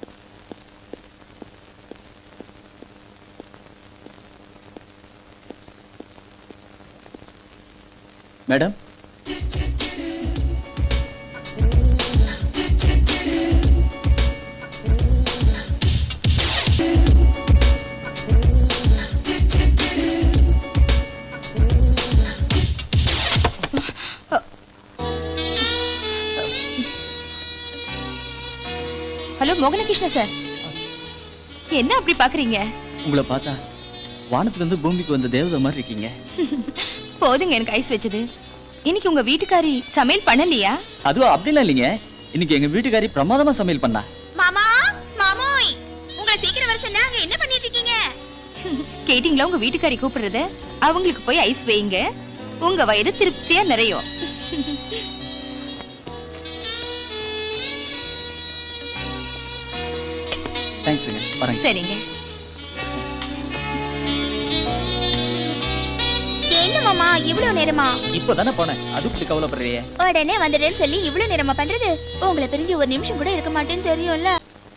மேடம் ஹலோ மோகனகிருஷ்ண சார் என்ன அப்படி பாக்குறீங்க உங்களை பார்த்தா வானத்துல இருந்து பூமிக்கு வந்த தேவதை மாதிரி இருக்கீங்க போதுங்க எனக்கு ஐஸ் வச்சது இன்னைக்கு உங்க வீட்டுக்காரி சமையல் பண்ணலையா அதுவும் அப்படிலாம் இல்லைங்க இன்னைக்கு எங்க வீட்டுக்காரி பிரமாதமா சமையல் பண்ணா மாமா மாமோய் உங்களை சீக்கிரம் வர சொன்னா அங்க என்ன பண்ணிட்டு இருக்கீங்க கேட்டீங்களா உங்க வீட்டுக்காரி கூப்பிடுறத அவங்களுக்கு போய் ஐஸ் வைங்க உங்க வயிறு திருப்தியா நிறையும் தேங்க்ஸுங்க வரேங்க சரிங்க என்ன மாமா இவ்வளவு நேரமா இப்பதானே போனேன் அதுக்குள்ள கவலைப்படுறியே உடனே வந்துடுறேன்னு சொல்லி இவ்வளவு நேரமா பண்றது உங்களை பிரிஞ்சு ஒரு நிமிஷம் கூட இருக்க மாட்டேன்னு தெரியும்ல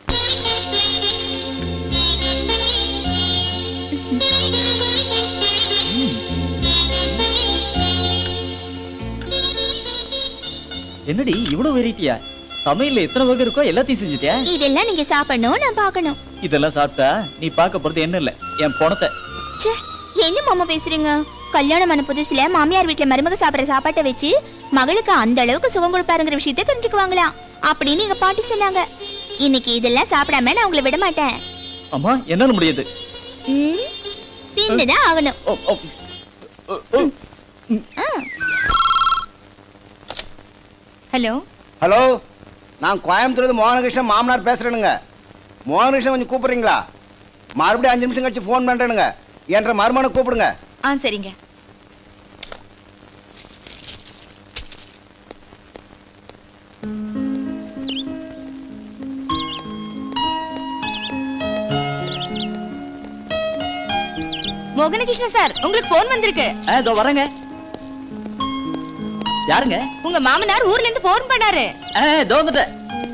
என்னடி இவ்வளவு வெரைட்டியா சமையல்ல எத்தனை வகை இருக்கோ எல்லாத்தையும் செஞ்சுட்டியா இதெல்லாம் நீங்க சாப்பிடணும் நான் பார்க்கணும் இதெல்லாம் சாப்பிட்டா நீ பார்க்க போறது என்ன இல்ல என் பணத்தை ச்சே என்ன மாமா பேசுறீங்க கல்யாணம் ஆன புதுசுல மாமியார் வீட்ல மருமக சாப்பிடுற சாப்பாட்டை வச்சு மகளுக்கு அந்த அளவுக்கு சுகம் கொடுப்பாருங்கிற விஷயத்தை தெரிஞ்சுக்குவாங்களாம் அப்படின்னு எங்க பாட்டி சொன்னாங்க இன்னைக்கு இதெல்லாம் சாப்பிடாம நான் உங்களை விட மாட்டேன் அம்மா என்னால முடியாது ம், தின்னுதான் ஆகணும் ஓ, ஓ, ஓ, ஓ. ஆ. ஹலோ ஹலோ நான் கோயம்புத்தூர்லேருந்து மோகனகிருஷ்ணன் மாமனார் பேசுறேனுங்க மோகனகிருஷ்ணன் கொஞ்சம் கூப்பிடுறீங்களா மறுபடியும் அஞ்சு நிமிஷம் கழிச்சு ஃபோன் பண்றேனுங்க என்ற மருமனை கூப்பிடுங்க ஆ சரிங்க மோகனகிருஷ்ண சார் உங்களுக்கு போன் வந்திருக்கு ஆ, இதோ வரேங்க யாருங்க உங்க மாமனார் ஊர்ல இருந்து போன் பண்ணாரு ஆ, இதோ வந்துட்டேன்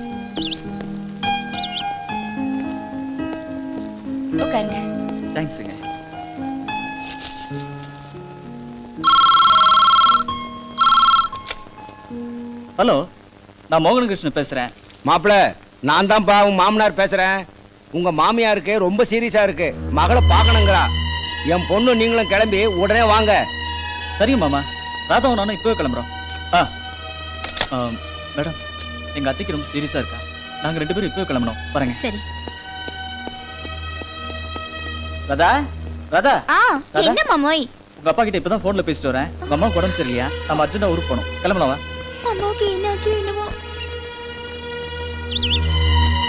உட்காருங்க தேங்க்ஸுங்க ஹலோ நான் மோகனகிருஷ்ணன் பேசுறேன் மாப்பிள நான் தான்ப்பா உன் மாமனார் பேசுறேன் உங்க மாமியாருக்கு ரொம்ப சீரியஸா இருக்கு மகளை பார்க்கணுங்கிறா என் பொண்ணு நீங்களும் கிளம்பி உடனே வாங்க சரிங்க மாமா ராதாவும் நானும் இப்பவே கிளம்புறோம் ஆ ஆம், மேடம் எங்க அத்தைக்கு ரொம்ப சீரியஸா இருக்கா நாங்க ரெண்டு பேரும் இப்பவே கிளம்பணும் வரேங்க சரி ராதா ராதா ஆ ராதா? என்ன மாமோய் உங்க அப்பா கிட்ட இப்பதான் போன்ல பேசிட்டு வரேன் உங்க அம்மா உடம்பு சரியில்லையா நம்ம அர்ஜென்டா ஊருக்கு போகணும் கிளம்பலாம் வா அம்மாவுக்கு என்னாச்சு என்னவோ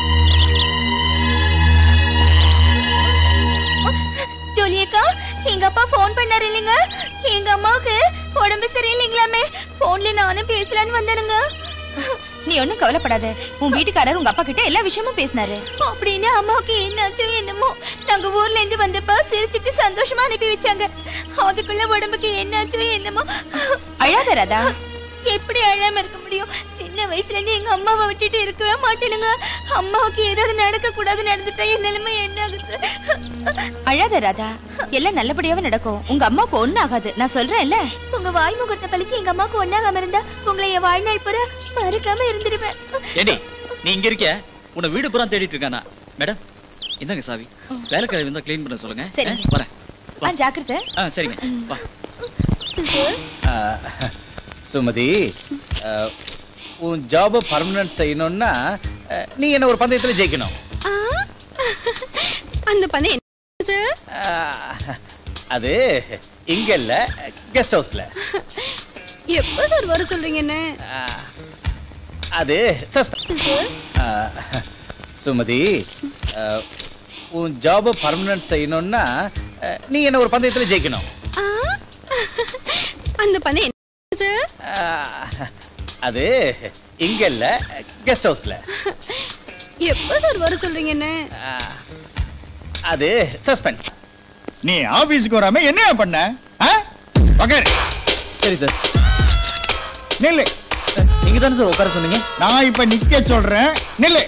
ஜோலியக்கா எங்க அப்பா ஃபோன் பண்ணாரு இல்லைங்க எங்க அம்மாவுக்கு உடம்பு சரியில்லைங்களாமே போன்ல நானும் பேசலான்னு வந்தேனுங்க நீ ஒண்ணும் கவலைப்படாத உன் வீட்டுக்காரர் உங்க அப்பா கிட்ட எல்லா விஷயமும் பேசினாரு அப்படின்னு அம்மாவுக்கு என்னாச்சோ என்னமோ நாங்க ஊர்ல இருந்து வந்தப்ப சிரிச்சிட்டு சந்தோஷமா அனுப்பி வச்சாங்க அதுக்குள்ள உடம்புக்கு என்னாச்சோ என்னமோ அழாத ராதா எப்படி அழாம இருக்க முடியும் சின்ன வயசுல இருந்து எங்க அம்மாவை விட்டுட்டு இருக்கவே மாட்டேனுங்க அம்மாவுக்கு ஏதாவது நடக்க கூடாது நடந்துட்டா என் நிலைமை என்ன ஆகுது அழாத ராதா எல்லாம் நல்லபடியாவே நடக்கும் உங்க அம்மாவுக்கு ஒண்ணும் ஆகாது நான் சொல்றேன்ல உங்க வாய் முகத்தை பழிச்சு எங்க அம்மாவுக்கு ஒண்ணாகாம இருந்தா உங்களை என் வாழ்நாள் பூரா மறக்காம இருந்துருவேன் ஏண்டி நீ இங்க இருக்கிய உன்னை வீடு பூரா தேடிட்டு இருக்கானா மேடம் இந்தாங்க சாவி வேலைக்கிழமை இருந்தா க்ளீன் பண்ண சொல்லுங்க சரிங்க. ஆ, வரேன் ஆ ஜாக்கிரதை ஆ சரிங்க வா ஆ, சுமதி ஆ, உன் ஜாப பர்மனன்ட் செய்யணும்னா ஆ, நீ என்ன ஒரு பந்தயத்துல ஜெயிக்கணும் ஆ, அந்த பந்தயம் என்ன சார் ஆ, அது இங்க இல்ல கெஸ்ட் ஹவுஸ்ல எப்போ சார் வர சொல்றீங்க என்ன அது suspense. ஆ, சுமதி ஆ, உன் ஜாப பர்மனன்ட் செய்யணும்னா ஆ, நீ என்ன ஒரு பந்தயத்துல ஜெயிக்கணும் ஆ, அந்த பந்தயம் என்ன சார் ஆ, அது இங்க இல்ல கெஸ்ட் ஹவுஸ்ல எப்போ சார் வர சொல்றீங்க என்ன அது சஸ்பென்ஸ் நீ ஆபீஸ்க்கு வராம என்ன பண்ண ஆ? உக்காரு. சரி சார் நில்லு நீங்க தானே சார் உட்கார சொன்னீங்க நான் இப்ப நிக்க சொல்றேன் நில்லு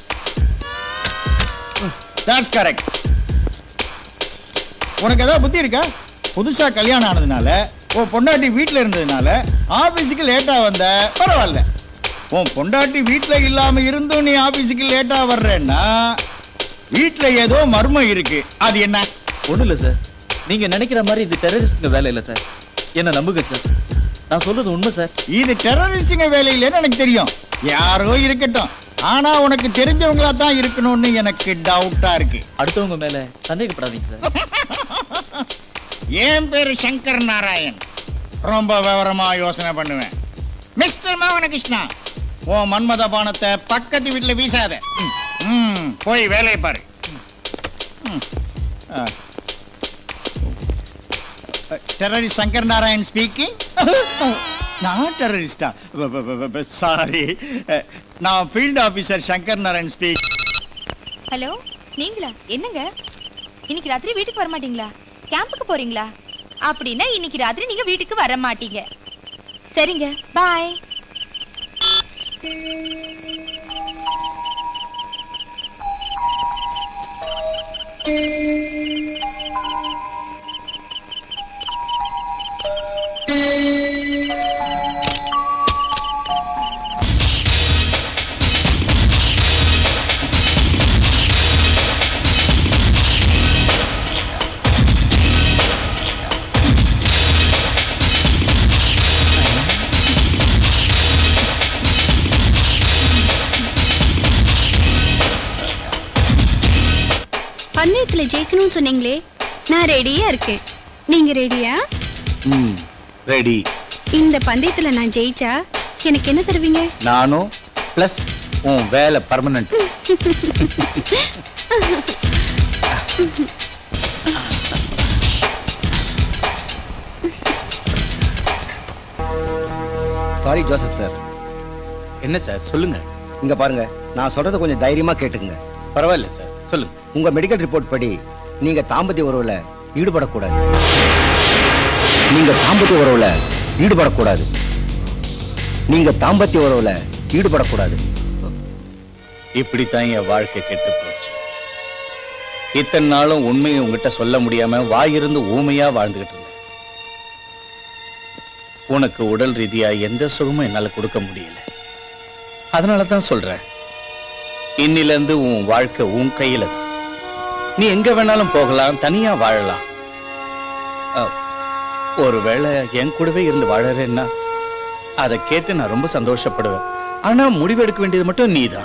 தட்ஸ் கரெக்ட் உனக்கு ஏதாவது புத்தி இருக்கா புதுசா கல்யாணம் ஆனதுனால உன் பொண்டாட்டி வீட்ல இருந்ததுனால ஆபீஸுக்கு லேட்டா வந்த பரவாயில்ல உன் பொண்டாட்டி வீட்ல இல்லாம இருந்தும் நீ ஆபீஸுக்கு லேட்டா வர்றேன்னா வீட்ல ஏதோ மர்மம் இருக்கு அது என்ன ஒண்ணும் இல்ல சார் நீங்க நினைக்கிற மாதிரி இது டெரரிஸ்ட்ங்க வேலை இல்ல சார் என்ன நம்புங்க சார் நான் சொல்றது உண்மை சார் இது டெரரிஸ்டுங்க வேலை இல்லைன்னு எனக்கு தெரியும் யாரோ இருக்கட்டும் ஆனா உனக்கு தெரிஞ்சவங்களா தான் இருக்கணும்னு எனக்கு டவுட்டா இருக்கு அடுத்தவங்க மேல சந்தேகப்படாதீங்க சார் என் பேரு சங்கர் நாராயண் ரொம்ப விவரமா யோசனை பண்ணுவேன் மிஸ்டர் மோகனகிருஷ்ணா ஓ மன்மத பானத்தை பக்கத்து வீட்டுல வீசாத ம், போய் வேலையை பாரு ம். ஆ. டெரரிஸ்ட் சங்கர் நாராயண் ஸ்பீக்கிங் நான் டெரரிஸ்டா சாரி நான் field officer Shankar Narayan speak hello நீங்களா என்னங்க இன்னைக்கு ராத்திரி வீட்டுக்கு வர மாட்டீங்களா கேம்புக்கு போறீங்களா அப்படின்னா இன்னைக்கு ராத்திரி நீங்க வீட்டுக்கு வர மாட்டீங்க சரிங்க பாய் பந்தயத்துல ஜெயிக்கணும்னு சொன்னீங்களே நான் ரெடியா இருக்கேன் நீங்க ரெடியா ம் ரெடி இந்த பந்தயத்துல நான் ஜெயிச்சா எனக்கு என்ன தருவீங்க நானும் ப்ளஸ் உன் வேலை பர்மனன்ட் சாரி ஜோசப் சார் என்ன சார் சொல்லுங்க இங்க பாருங்க நான் சொல்றத கொஞ்சம் தைரியமா கேட்டுங்க பரவாயில்ல சார் சொல்லுங்க உங்க மெடிக்கல் ரிப்போர்ட் படி நீங்க தாம்பத்திய உறவுல ஈடுபடக்கூடாது நீங்க தாம்பத்திய உறவுல ஈடுபடக்கூடாது நீங்க தாம்பத்திய உறவுல ஈடுபடக்கூடாது இப்படித்தான் என் வாழ்க்கை கெட்டு போச்சு இத்தனை நாளும் உண்மையை உங்ககிட்ட சொல்ல முடியாம வாயிருந்து ஊமையா வாழ்ந்துகிட்டு இருந்தேன் உனக்கு உடல் ரீதியா எந்த சுகமும் என்னால கொடுக்க முடியல அதனால தான் சொல்றேன் இன்னில இருந்து உன் வாழ்க்கை உன் கையில தான் நீ எங்க வேணாலும் போகலாம் தனியா வாழலாம் அ, ஒருவேளை என் கூடவே இருந்து வாழறேன்னா அதை கேட்டு நான் ரொம்ப சந்தோஷப்படுவேன் ஆனா முடிவெடுக்க வேண்டியது மட்டும் நீதான்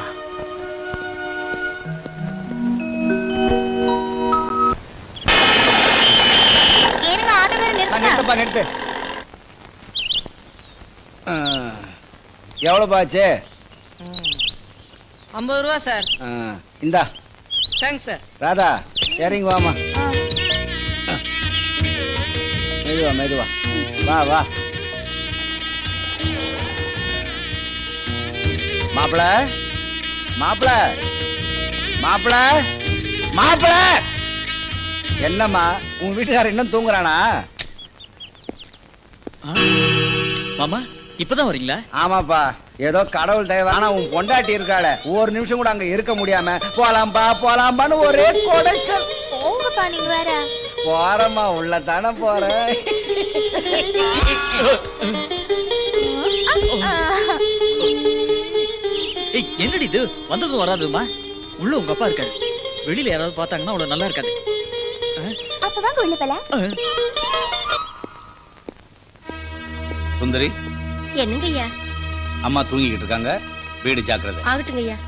ஏனுங்க ஆட்டோக்காரர் நிறுத்துங்க நிறுத்துப்பா நிறுத்து ஆ, எவ்வளவு ஆச்சு ஐம்பது ரூபா சார் ஆ, இந்தா தேங்க்ஸ் சார் ராதா இறங்கி வாமா மெதுவா மெதுவா வா வா மாப்பிள மாப்பிள மாப்பிள மாப்பிள என்னம்மா உன் வீட்டுக்காரர் இன்னும் தூங்குறானா மாமா இப்பதான் வரீங்களா ஆமாப்பா ஏதோ கடவுள் தயவு ஆனா உன் பொண்டாட்டி இருக்காள ஒரு நிமிஷம் கூட அங்க இருக்க முடியாம போலாம்பா போலாம்பான்னு ஒரே கொடைச்சல் போங்கப்பா நீங்க வேற போறம்மா உள்ள தானே போறேன் ஏய் என்னடி இது வந்ததும் வராதுமா உள்ள உங்க அப்பா இருக்காரு வெளியில யாராவது பார்த்தாங்கன்னா அவ்வளவு நல்லா இருக்காது அப்ப வாங்க உள்ள போலாம் சுந்தரி என்னங்க ஐயா அம்மா தூங்கிக்கிட்டு இருக்காங்க வீடு ஜாக்கிரதை ஆகட்டுங்க ஐயா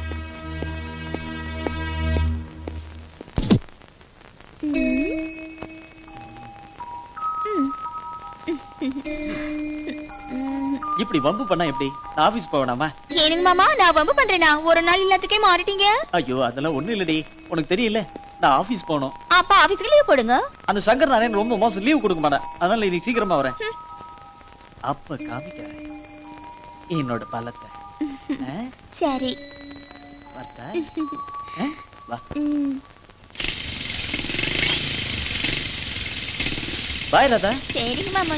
இப்படி வம்பு பண்ணா எப்படி நான் ஆபீஸ் போவேனாமா ஏனுங்க மாமா நான் வம்பு பண்றேனா ஒரு நாள் எல்லாத்துக்கே மாறிட்டீங்க ஐயோ அதெல்லாம் ஒண்ணும் இல்லடி உனக்கு தெரியல நான் ஆபீஸ் போகணும் அப்ப ஆபீஸ்க்கு லீவ் போடுங்க அந்த சங்கர் நாராயண் ரொம்ப மோசம் லீவ் கொடுக்க மாட்டேன் அதனால இன்னைக்கு சீக்கிரமா வரேன் அப்ப காமிக்கிறேன் என்னோட பலத்தை ஆ, சரி பார்த்தா? ஆ, வா ம், பாய் ராதா சரிங்க மாமா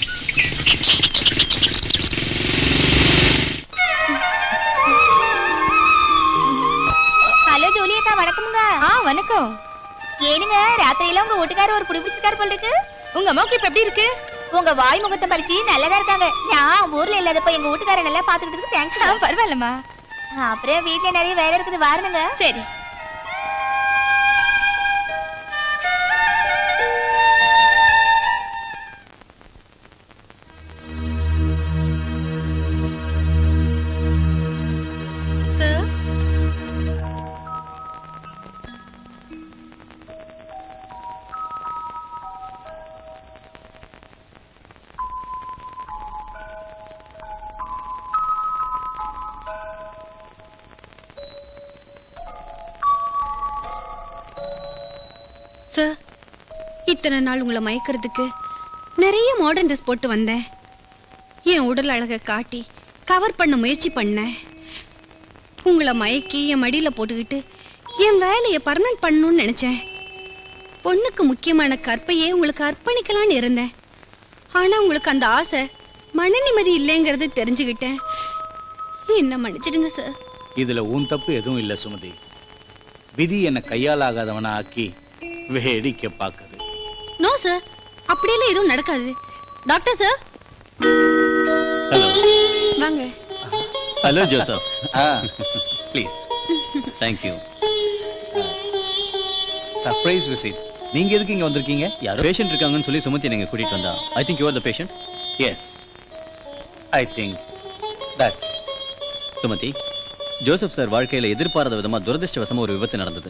ஹலோ ஜோலியக்கா வணக்கமுங்க ஆ வணக்கம் ஏனுங்க ராத்திரியில உங்க வீட்டுக்காரர் ஒரு புடி பிடிச்சிருக்காரு போல இருக்கு உங்க அம்மாவுக்கு இப்ப எப்படி இருக்கு உங்க வாய் முகத்தை பறிச்சு நல்லதா இருக்காங்க நான் ஊர்ல இல்லாதப்ப எங்க வீட்டுக்காரர் நல்லா பாத்துக்கிட்டதுக்கு ஆ, தேங்க்ஸ் பரவாயில்லம்மா அப்புறம் வீட்ல நிறைய வேலை இருக்குது வாருங்க சரி சார் சார் இத்தனை நாள் உங்களை மயக்கிறதுக்கு நிறைய மாடர்ன் ட்ரெஸ் போட்டு வந்தேன் என் உடல் அழகை காட்டி கவர் பண்ண முயற்சி பண்ணேன் உங்களை மயக்கி என் மடியில போட்டுக்கிட்டு என் வேலையை பர்மனன்ட் பண்ணணும்னு நினைச்சேன் பொண்ணுக்கு முக்கியமான கற்பையே உங்களுக்கு அர்ப்பணிக்கலாம்னு இருந்தேன் ஆனா உங்களுக்கு அந்த ஆசை மன நிம்மதி இல்லைங்கிறது தெரிஞ்சுக்கிட்டேன் என்ன மன்னிச்சிடுங்க சார் இதுல உன் தப்பு எதுவும் இல்ல சுமதி விதி என்ன கையால் ஆகாதவனா ஆக்கி வேடிக்கை பார்க்குது நோ சார் அப்படியெல்லாம் எதுவும் நடக்காது டாக்டர் சார் ஹலோ வாங்க hello Joseph please thank you surprise visit நீங்க எதுக்கு இங்க வந்திருக்கீங்க யாரோ பேஷண்ட் இருக்காங்கன்னு சொல்லி சுமதி நீங்க கூட்டிட்டு வந்தா I think you are the patient yes I think that's Sumathi Joseph sir வாழ்க்கையில எதிர்பாராத விதமா துரதிருஷ்டவசமா ஒரு விபத்து நடந்தது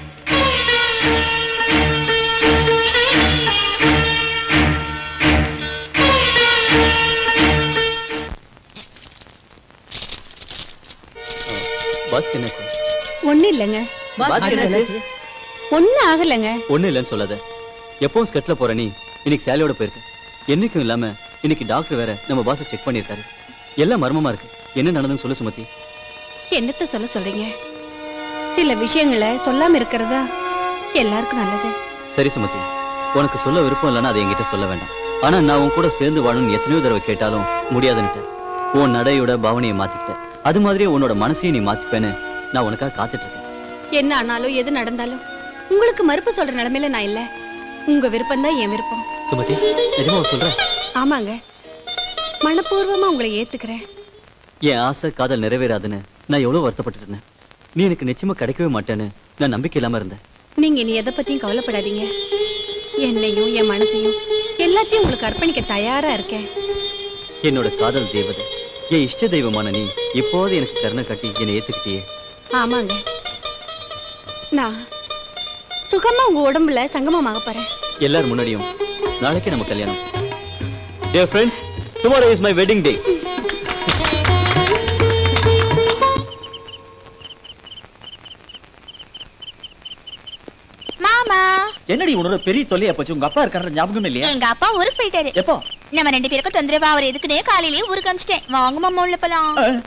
பாஸ் என்னாச்சு ஒண்ணும் இல்லைங்க ஒண்ணும் ஆகலைங்க ஒண்ணும் இல்லைன்னு சொல்லாத எப்பவும் ஸ்கட்ல போற நீ இன்னைக்கு சேலையோட போயிருக்கு என்னைக்கும் இல்லாம இன்னைக்கு டாக்டர் வேற நம்ம பாஸை செக் பண்ணியிருக்காரு எல்லாம் மர்மமா இருக்கு என்ன நடந்ததுன்னு சொல்லு சுமதி என்னத்த சொல்ல சொல்றீங்க சில விஷயங்களை சொல்லாம இருக்கிறதா எல்லாருக்கும் நல்லது சரி சுமதி உனக்கு சொல்ல விருப்பம் இல்லைன்னா அதை என்கிட்ட சொல்ல வேண்டாம் ஆனா நான் உன் கூட சேர்ந்து வாழணும்னு எத்தனையோ தடவை கேட்டாலும் முடியாதுன்னுட்ட உன் நடையோட பாவனையை மாத்திக்கிட்ட அது மாதிரியே உன்னோட மனசையும் நீ மாத்திப்பேன்னு நான் உனக்காக காத்துட்டு இருக்கேன் என்ன ஆனாலும் எது நடந்தாலும் உங்களுக்கு மறுப்பு சொல்ற நிலைமையில நான் இல்ல உங்க விருப்பம் தான் என் விருப்பம் சுமதி நிஜமா சொல்ற ஆமாங்க மனப்பூர்வமா உங்களை ஏத்துக்கிறேன் என் ஆசை காதல் நிறைவேறாதுன்னு நான் எவ்வளவு வருத்தப்பட்டு இருந்தேன் நீ எனக்கு நிச்சயமா கிடைக்கவே மாட்டேன்னு நான் நம்பிக்கை இல்லாம இருந்தேன் நீங்க இனி எதை பத்தியும் கவலைப்படாதீங்க என்னையும் என் மனசையும் எல்லாத்தையும் உங்களுக்கு அர்ப்பணிக்க தயாரா இருக்கேன் என்னோட காதல் தேவதை என் இஷ்ட தெய்வமான நீ இப்போது எனக்கு கருணை கட்டி என்னை ஏத்துக்கிட்டியே ஆமாங்க நான் சுகமா உங்க உடம்புல சங்கமமாக போறேன் எல்லார் முன்னாடியும் நாளைக்கே நம்ம கல்யாணம் dear friends tomorrow is my wedding day மாமா என்னடி உன்னோட பெரிய தொல்லையா போச்சு உங்க அப்பா இருக்காரு ஞாபகம் இல்லையா எங்க அப்பா ஊருக்கு போயிட்டாரு எப்போ நம்ம ரெண்டு பேருக்கும் தொந்தரவா அவர் எதுக்குனே காலையிலேயே ஊருக்கு அமிச்சிட்டேன் வாங்க மாமா உள்ள போலாம் அஹ்,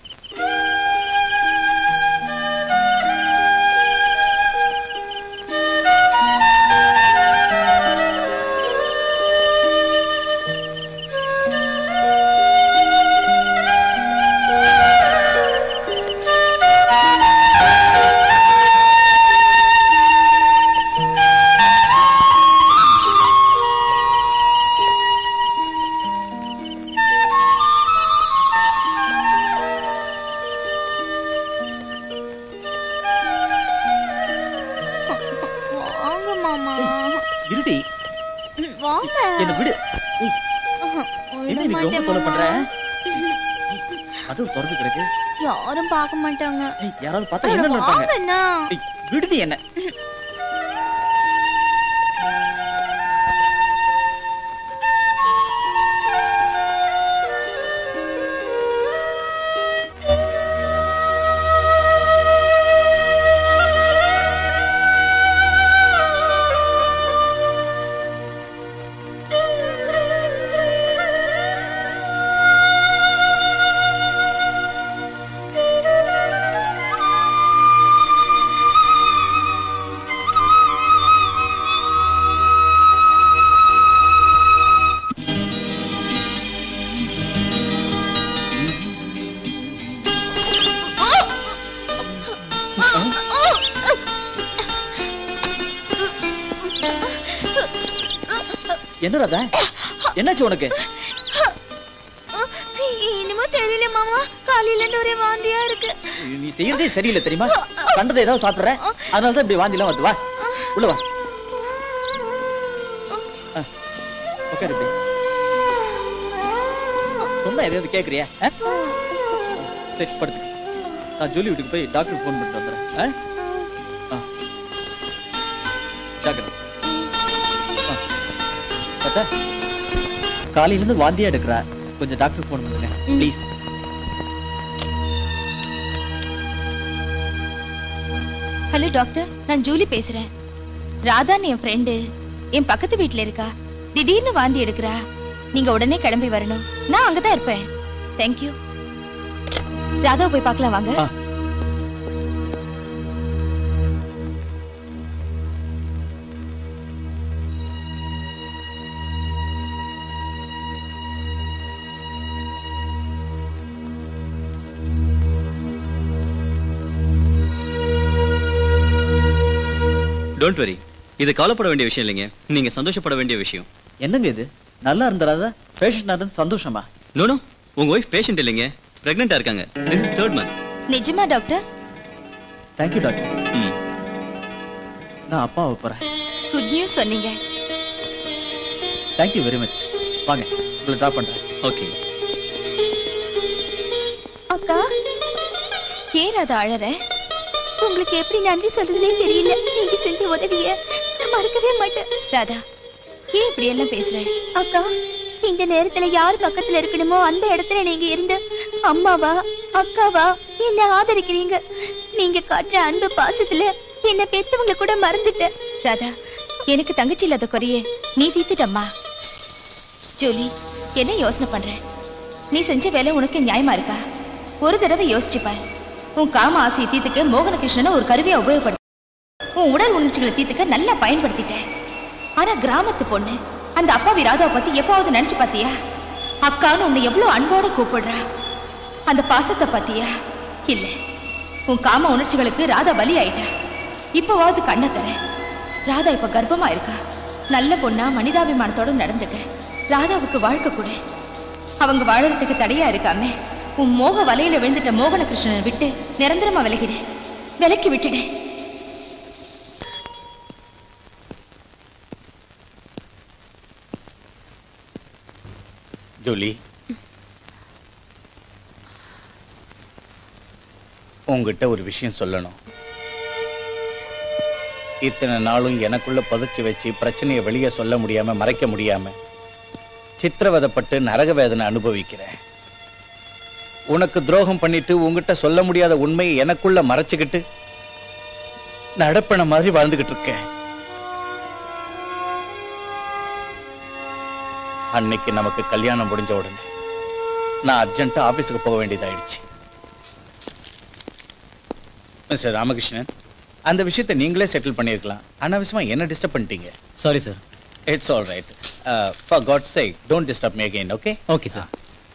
வாங்க மாமா இருடி ம், வாங்க என்ன விடு ஏய், என்ன விட நீ ரொம்ப மாட்டேன் தொலை பண்ற மாமா. அதுவும் திறந்து கிடக்கு யாரும் பார்க்க மாட்டாங்க ஏய், யாராவது பார்த்தா அட, என்ன நினைப்பாங்க வாங்கண்ணா ஏய், விடுதி என்ன என்ன ராதா என்னாச்சு உனக்கு என்னமோ தெரியல மாமா காலையில இருந்து ஒரே வாந்தியா இருக்கு நீ செய்யறதே சரியில்லை தெரியுமா கண்டதை ஏதாவது சாப்பிடுற அதனால தான் இப்படி வாந்திலாம் வருது வா உள்ள வா ஆ, உட்காரு இப்படி சொன்னா எதையாவது கேக்குறியா ஆ? சரி படுத்து நான் ஜோலி வீட்டுக்கு போய் டாக்டர் ஃபோன் பண்ணிட்டு வந்துடுறேன் ஆ? ஆ. ஜாக்கிரதை. ஆ. தாத்தா, காலையில இருந்து வாந்தியா எடுக்கிறா கொஞ்சம் டாக்டர் ஃபோன் பண்ணுங்க ப்ளீஸ் ஹலோ டாக்டர் நான் ஜூலி பேசுறேன் ராதான்னு என் ஃப்ரெண்டு என் பக்கத்து வீட்ல இருக்கா திடீர்னு வாந்தி எடுக்கிறா நீங்க உடனே கிளம்பி வரணும் நான் அங்கதான் இருப்பேன் தேங்க்யூ ராதாவை போய் பார்க்கலாம் வாங்க ஆ. டோன்ட் வரி இது கவலைப்பட வேண்டிய விஷயம் இல்லைங்க நீங்க சந்தோஷப்பட வேண்டிய விஷயம் என்னங்க இது நல்லா இருந்தா பேஷண்டா இருந்து சந்தோஷமா நோனோ உங்க ஒய்ஃப் பேஷண்ட் இல்லைங்க பிரெக்னெண்டா இருக்காங்க திஸ் இஸ் தேர்ட் மந்த் நிஜமா டாக்டர் தேங்க்யூ டாக்டர் ம் நான் அப்பாவை போறேன் குட் நியூஸ் சொன்னீங்க தேங்க்யூ வெரி மச் வாங்க உங்களை ட்ராப் பண்றேன் ஓகே அக்கா ஏன் ராதா அழற உங்களுக்கு எப்படி நன்றி சொல்றதுனே தெரியல நீங்க செஞ்ச உதவிய நான் மறக்கவே மாட்டேன் ராதா ஏன் இப்படி எல்லாம் பேசுற அக்கா இந்த நேரத்துல யார் பக்கத்துல இருக்கணுமோ அந்த இடத்துல நீங்க இருந்து அம்மாவா அக்காவா என்ன ஆதரிக்கிறீங்க நீங்க காட்டுற அன்பு பாசத்துல என்ன பெத்தவங்க கூட மறந்துட்டேன் ராதா எனக்கு தங்கச்சி இல்லாத குறைய நீ தீத்துட்டம்மா ஜோலி என்ன யோசனை பண்ற நீ செஞ்ச வேலை உனக்கு நியாயமா இருக்கா ஒரு தடவை யோசிச்சு பாரு உன் காம ஆசையை தீர்த்துக்க மோகனகிருஷ்ணனை ஒரு கருவியா உபயோகப்படுத்த உன் உடல் உணர்ச்சிகளை தீர்த்துக்க நல்லா பயன்படுத்திட்ட ஆனா கிராமத்து பொண்ணு அந்த அப்பாவி ராதாவை பத்தி எப்பாவது நினைச்சு பாத்தியா அக்கான்னு உன்னை எவ்வளவு அன்போட கூப்பிடுறா அந்த பாசத்தை பாத்தியா இல்ல உன் காம உணர்ச்சிகளுக்கு ராதா பலி ஆயிட்டா இப்பவாவது கண்ணை தர ராதா இப்ப கர்ப்பமா இருக்கா நல்ல பொண்ணா மனிதாபிமானத்தோட நடந்துக்க ராதாவுக்கு வாழ்க்கை கொடு அவங்க வாழறதுக்கு தடையா இருக்காம உன் மோக வலையில விழுந்துட்ட மோகன கிருஷ்ணனை விட்டு நிரந்தரமா விலகிடு விலக்கி விட்டுடு ஜூலி உங்ககிட்ட ஒரு விஷயம் சொல்லணும் இத்தனை நாளும் எனக்குள்ள புதைச்சு வச்சு பிரச்சனையை வெளியே சொல்ல முடியாம மறைக்க முடியாம சித்திரவதைப்பட்டு நரக வேதனை அனுபவிக்கிறேன் உனக்கு துரோகம் பண்ணிட்டு உங்ககிட்ட சொல்ல முடியாத உண்மையை எனக்குள்ள மறைச்சுக்கிட்டு நடப்பன மாதிரி வாழ்ந்துகிட்டு இருக்கேன் அன்னைக்கு நமக்கு கல்யாணம் முடிஞ்ச உடனே நான் அர்ஜென்ட்டா ஆபீஸுக்கு போக வேண்டியதாயிடுச்சு மிஸ்டர் ராமகிருஷ்ணன் அந்த விஷயத்தை நீங்களே செட்டில் பண்ணியிருக்கலாம் அனாவசியமா என்ன டிஸ்டர்ப் பண்ணிட்டீங்க sorry sir it's all right for God sake don't disturb me again okay okay sir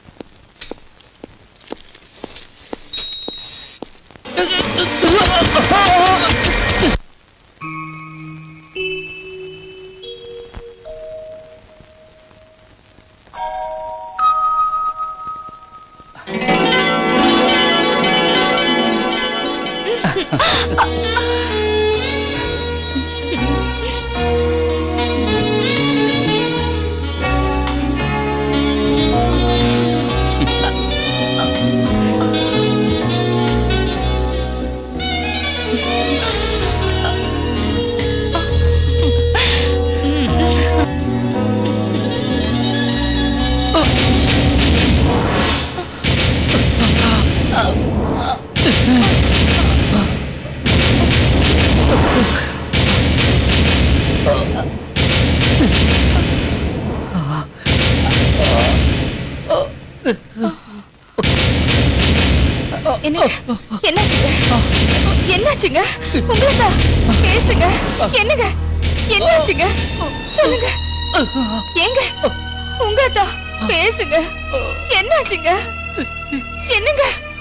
என்ன என்னாச்சுங்க என்னாச்சுங்க உங்களா பேசுங்க என்னங்க என்னாச்சுங்க சொல்லுங்க ஏங்க உங்களா பேசுங்க என்னாச்சுங்க என்னங்க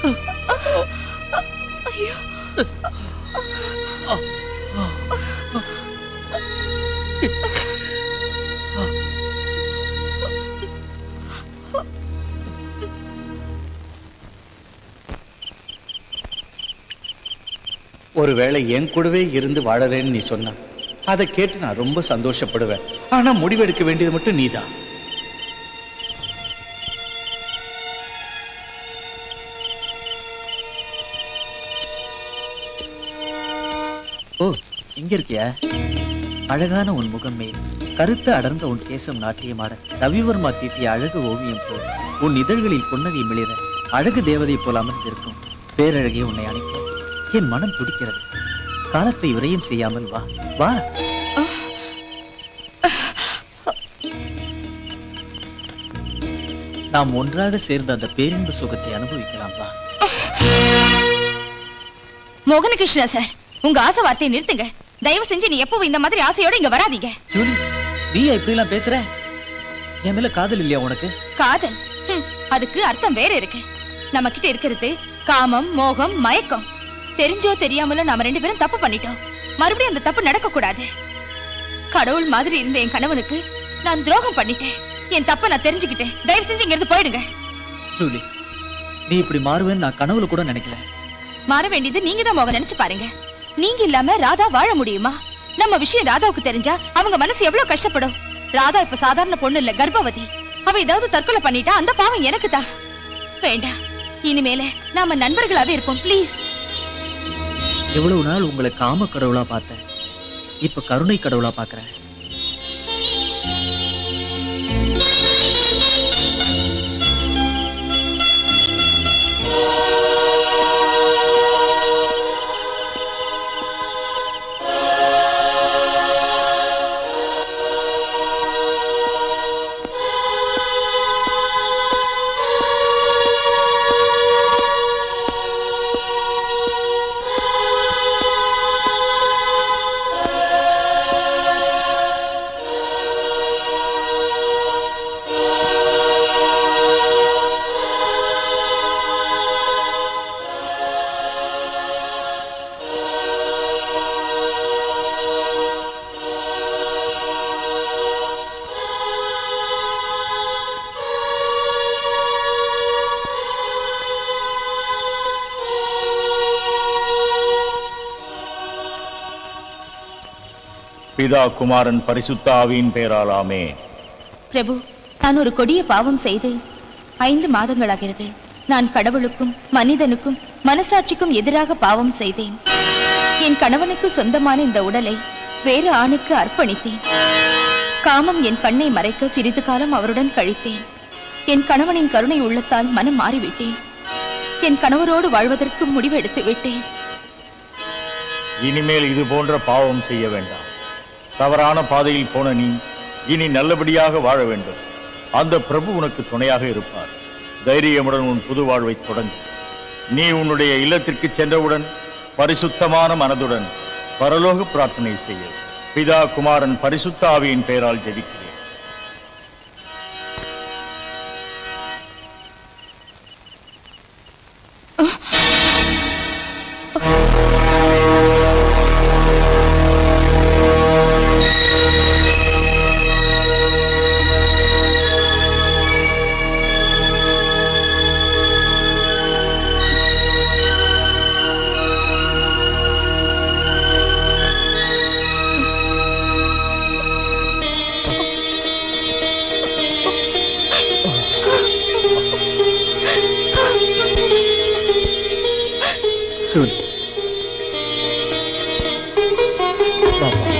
ஐயோ ஒருவேளை என் கூடவே இருந்து வாழறேன்னு நீ சொன்ன அதை கேட்டு நான் ரொம்ப சந்தோஷப்படுவேன் ஆனா முடிவெடுக்க வேண்டியது மட்டும் நீதான் ஓ இங்க இருக்கியா அழகான உன் முகம் மேல் கருத்து அடர்ந்த உன் கேசம் நாட்டியமாட ரவிவர்மா தீட்டிய அழகு ஓவியம் போல் உன் இதழ்களில் புன்னகை மிளிர அழகு தேவதை போல் அமர்ந்திருக்கும் பேரழகே உன்னை அணைக்க என் மனம் துடிக்கிறது காலத்தை விரயம் செய்யாமல் வா வா நாம் ஒன்றாக சேர்ந்த அந்த பேரின்பு சுகத்தை அனுபவிக்கலாம் வா மோகனகிருஷ்ணா சார் உங்க ஆசை வார்த்தையை நிறுத்துங்க தயவு செஞ்சு நீ எப்பவும் இந்த மாதிரி ஆசையோட இங்க வராதீங்க ஜூலி நீ இப்படி எல்லாம் பேசுற என் மேல காதல் இல்லையா உனக்கு காதல் ஹம், அதுக்கு அர்த்தம் வேற இருக்கு நம்ம கிட்ட இருக்கிறது காமம் மோகம் மயக்கம் தெரிஞ்சோ தெரியாமலோ நாம ரெண்டு பேரும் தப்பு பண்ணிட்டோம் மறுபடியும் அந்த தப்பு நடக்க கூடாது கடவுள் மாதிரி இருந்த என் கணவனுக்கு நான் துரோகம் பண்ணிட்டேன் என் தப்ப நான் தெரிஞ்சுக்கிட்டேன் தயவு செஞ்சு இங்க இருந்து போயிடுங்க ஜூலி நீ இப்படி மாறுவேன்னு நான் கனவுல கூட நினைக்கல மாற வேண்டியது நீங்க தான் மோகன் நினைச்சு பாருங்க நீங்க இல்லாம ராதா வாழ முடியுமா நம்ம விஷயம் ராதாவுக்கு தெரிஞ்சா அவங்க மனசு எவ்வளவு கஷ்டப்படும் ராதா இப்ப சாதாரண பொண்ணு இல்ல கர்ப்பவதி அவ ஏதாவது தற்கொலை பண்ணிட்டா அந்த பாவம் எனக்கு தான் வேண்டாம் இனிமேல நாம நண்பர்களாவே இருப்போம் ப்ளீஸ் எவ்வளவு நாள் உங்களை காம கடவுளா பார்த்தேன் இப்ப கருணை கடவுளா பாக்குறேன் பிதா குமாரன் பரிசுத்த ஆவியின் பெயராலாமே பிரபு நான் ஒரு கொடிய பாவம் செய்து ஐந்து மாதங்களாகிறது நான் கடவுளுக்கும் மனிதனுக்கும் மனசாட்சிக்கும் எதிராக பாவம் செய்தேன் என் கணவனுக்கு சொந்தமான இந்த உடலை வேறு ஆணுக்கு அர்ப்பணித்தேன் காமம் என் கண்ணை மறைக்க சிறிது காலம் அவருடன் கழித்தேன் என் கணவனின் கருணை உள்ளத்தால் மனம் மாறிவிட்டேன் என் கணவரோடு வாழ்வதற்கு முடிவெடுத்து விட்டேன் இனிமேல் இது போன்ற பாவம் செய்ய வேண்டாம் தவறான பாதையில் போன நீ இனி நல்லபடியாக வாழ வேண்டும் அந்த பிரபு உனக்கு துணையாக இருப்பார் தைரியமுடன் உன் புது வாழ்வை தொடங்கு நீ உன்னுடைய இல்லத்திற்கு சென்றவுடன் பரிசுத்தமான மனதுடன் பரலோக பிரார்த்தனை செய்ய பிதா குமாரன் பரிசுத்த ஆவியின் பெயரால் ஜெபிக்கிறேன் ஜூலி